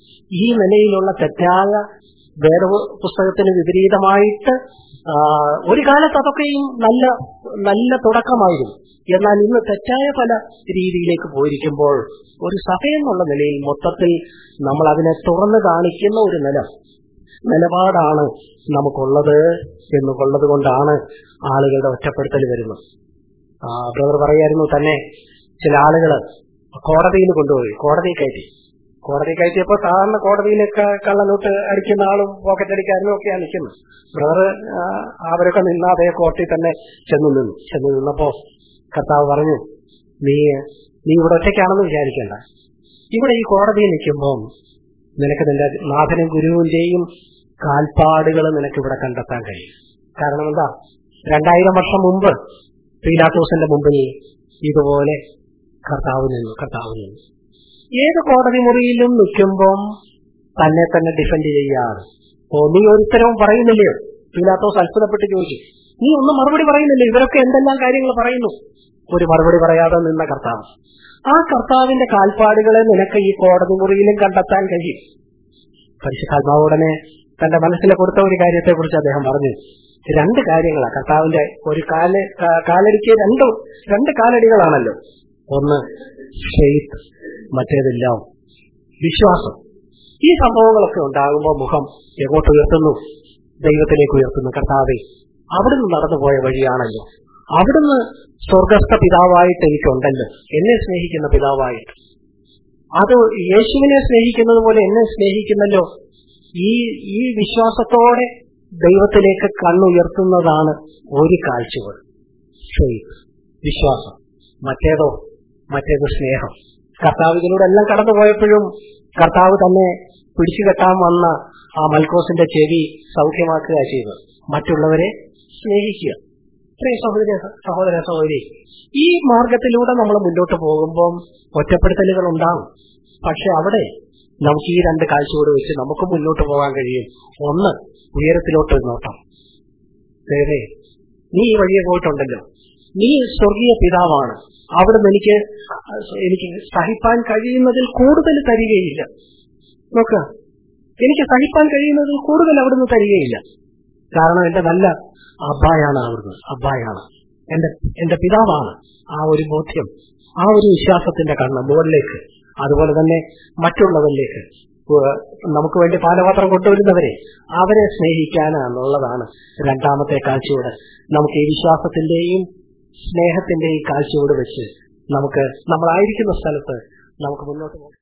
ഈ നിലയിലുള്ള തെറ്റായ വേദ പുസ്തകത്തിന് വിപരീതമായിട്ട് ആ, ഒരു കാലത്ത് അതൊക്കെയും നല്ല നല്ല തുടക്കമായിരുന്നു എന്നാൽ ഇന്ന് തെറ്റായ പല രീതിയിലേക്ക് പോയിരിക്കുമ്പോൾ ഒരു സഭ എന്നുള്ള നിലയിൽ മൊത്തത്തിൽ നമ്മൾ അതിനെ തുറന്നു കാണിക്കുന്ന ഒരു നില നിലപാടാണ് നമുക്കുള്ളത് എന്നുള്ളത് കൊണ്ടാണ് ആളുകളുടെ ഒറ്റപ്പെടുത്തൽ വരുന്നത് ആ ബ്രദർ പറയായിരുന്നു തന്നെ ചില ആളുകൾ കോടതിയിൽ കൊണ്ടുപോയി കോടതി കയറ്റി കോടതി കയറ്റിയപ്പോ സാധാരണ കോടതിയിലൊക്കെ കള്ളനോട്ട് അടിക്കുന്ന ആളും പോക്കറ്റ് അടിക്കാരനും ഒക്കെയാണ് നിൽക്കുന്നത് ബ്രദർ അവരൊക്കെ നിന്ന അതേ കോർട്ടിൽ തന്നെ ചെന്നു നിന്നു ചെന്നു നിന്നപ്പോ കർത്താവ് പറഞ്ഞു നീ നീ ഇവിടെ ഒറ്റയ്ക്കാണെന്ന് വിചാരിക്കണ്ട ഇവിടെ ഈ കോടതിയിൽ നിൽക്കുമ്പോൾ നിനക്ക് നിന്റെ നാഥനും ഗുരുവിന്റെയും കാൽപ്പാടുകൾ നിനക്ക് ഇവിടെ കണ്ടെത്താൻ കഴിയും കാരണം എന്താ രണ്ടായിരം വർഷം മുമ്പ് പീലാത്തോസിന്റെ മുമ്പിൽ ഇതുപോലെ കർത്താവ് നിന്നു കർത്താവ് നിന്നു ഏത് കോടതി മുറിയിലും നിൽക്കുമ്പം തന്നെ തന്നെ ഡിഫെൻഡ് ചെയ്യാറ് ഓ നീ ഒരുത്തരവും പറയുന്നില്ലയോ പീലാത്തോസ് അത്ഭുതപ്പെട്ട് ചോദിച്ചു നീ ഒന്നും മറുപടി പറയുന്നില്ല ഇവരൊക്കെ എന്തെല്ലാം കാര്യങ്ങൾ പറയുന്നു ഒരു മറുപടി പറയാതെ നിന്ന കർത്താവ് ആ കർത്താവിന്റെ കാൽപ്പാടുകളെ നിനക്ക് ഈ കോടതി മുറിയിലും കണ്ടെത്താൻ കഴിയും പരിശുദ്ധാത്മാവുടനെ തന്റെ മനസ്സിൽ കൊടുത്ത ഒരു കാര്യത്തെ കുറിച്ച് അദ്ദേഹം പറഞ്ഞു രണ്ട് കാര്യങ്ങളാണ് കർത്താവിന്റെ ഒരു കാല് കാ- കാലടിക്ക് രണ്ട് രണ്ട് കാലടികളാണല്ലോ ഒന്ന് ഫെയ്ത്ത് മറ്റേതെല്ലാം വിശ്വാസം ഈ സംഭവങ്ങളൊക്കെ ഉണ്ടാകുമ്പോൾ മുഖം എങ്ങോട്ട് ഉയർത്തുന്നു ദൈവത്തിലേക്ക് ഉയർത്തുന്നു കർത്താവെ അവിടുന്ന് നടന്നുപോയ വഴിയാണല്ലോ അവിടുന്ന് സ്വർഗസ്ഥ പിതാവായിട്ട് എനിക്കുണ്ടല്ലോ എന്നെ സ്നേഹിക്കുന്ന പിതാവായിട്ട് അത് യേശുവിനെ സ്നേഹിക്കുന്നത് പോലെ എന്നെ സ്നേഹിക്കുന്നല്ലോ ഈ ഈ വിശ്വാസത്തോടെ ദൈവത്തിലേക്ക് കണ്ണുയർത്തുന്നതാണ് ഒരു കാഴ്ചകൾ ഫെയ്ത്ത് വിശ്വാസം മറ്റേതോ മറ്റേത് സ്നേഹം കർത്താവ് ഇതിലൂടെ എല്ലാം കടന്നു പോയപ്പോഴും കർത്താവ് തന്നെ പിടിച്ചു കെട്ടാൻ വന്ന ആ മൽക്കോസിന്റെ ചെവി സൗഖ്യമാക്കുക ചെയ്തത് മറ്റുള്ളവരെ സ്നേഹിക്കുക പ്രിയ സഹോദര സഹോദര സഹോദരി ഈ മാർഗത്തിലൂടെ നമ്മൾ മുന്നോട്ട് പോകുമ്പോൾ ഒറ്റപ്പെടുത്തലുകൾ ഉണ്ടാകും പക്ഷെ അവിടെ നമുക്ക് ഈ രണ്ട് കാഴ്ചയോട് വെച്ച് നമുക്ക് മുന്നോട്ട് പോകാൻ കഴിയും ഒന്ന് ഉയരത്തിലോട്ട് ഒരു നോട്ടം ദൈവമേ നീ ഈ വഴിയെ പോയിട്ടുണ്ടല്ലോ നീ സ്വർഗീയ പിതാവാണ് അവിടുന്ന് എനിക്ക് എനിക്ക് സഹിപ്പാൻ കഴിയുന്നതിൽ കൂടുതൽ തരികയില്ല നോക്ക എനിക്ക് സഹിപ്പാൻ കഴിയുന്നതിൽ കൂടുതൽ അവിടുന്ന് തരികയില്ല കാരണം എന്റെ നല്ല അബ്ബായാണ് അവിടുന്ന് അബ്ബായാണ് എന്റെ എന്റെ പിതാവാണ് ആ ഒരു ബോധ്യം ആ ഒരു വിശ്വാസത്തിന്റെ കണ്ണ് മുകളിലേക്ക് അതുപോലെ തന്നെ മറ്റുള്ളവരിലേക്ക് ഏഹ് നമുക്ക് വേണ്ടി പാനപാത്രം കൊണ്ടുവരുന്നവരെ അവരെ സ്നേഹിക്കാൻ എന്നുള്ളതാണ് രണ്ടാമത്തെ കാഴ്ചയോട് നമുക്ക് ഈ വിശ്വാസത്തിന്റെയും സ്നേഹത്തിന്റെയും കാഴ്ചയോട് വെച്ച് നമുക്ക് നമ്മളായിരിക്കുന്ന സ്ഥലത്ത് നമുക്ക് മുന്നോട്ട് പോകാം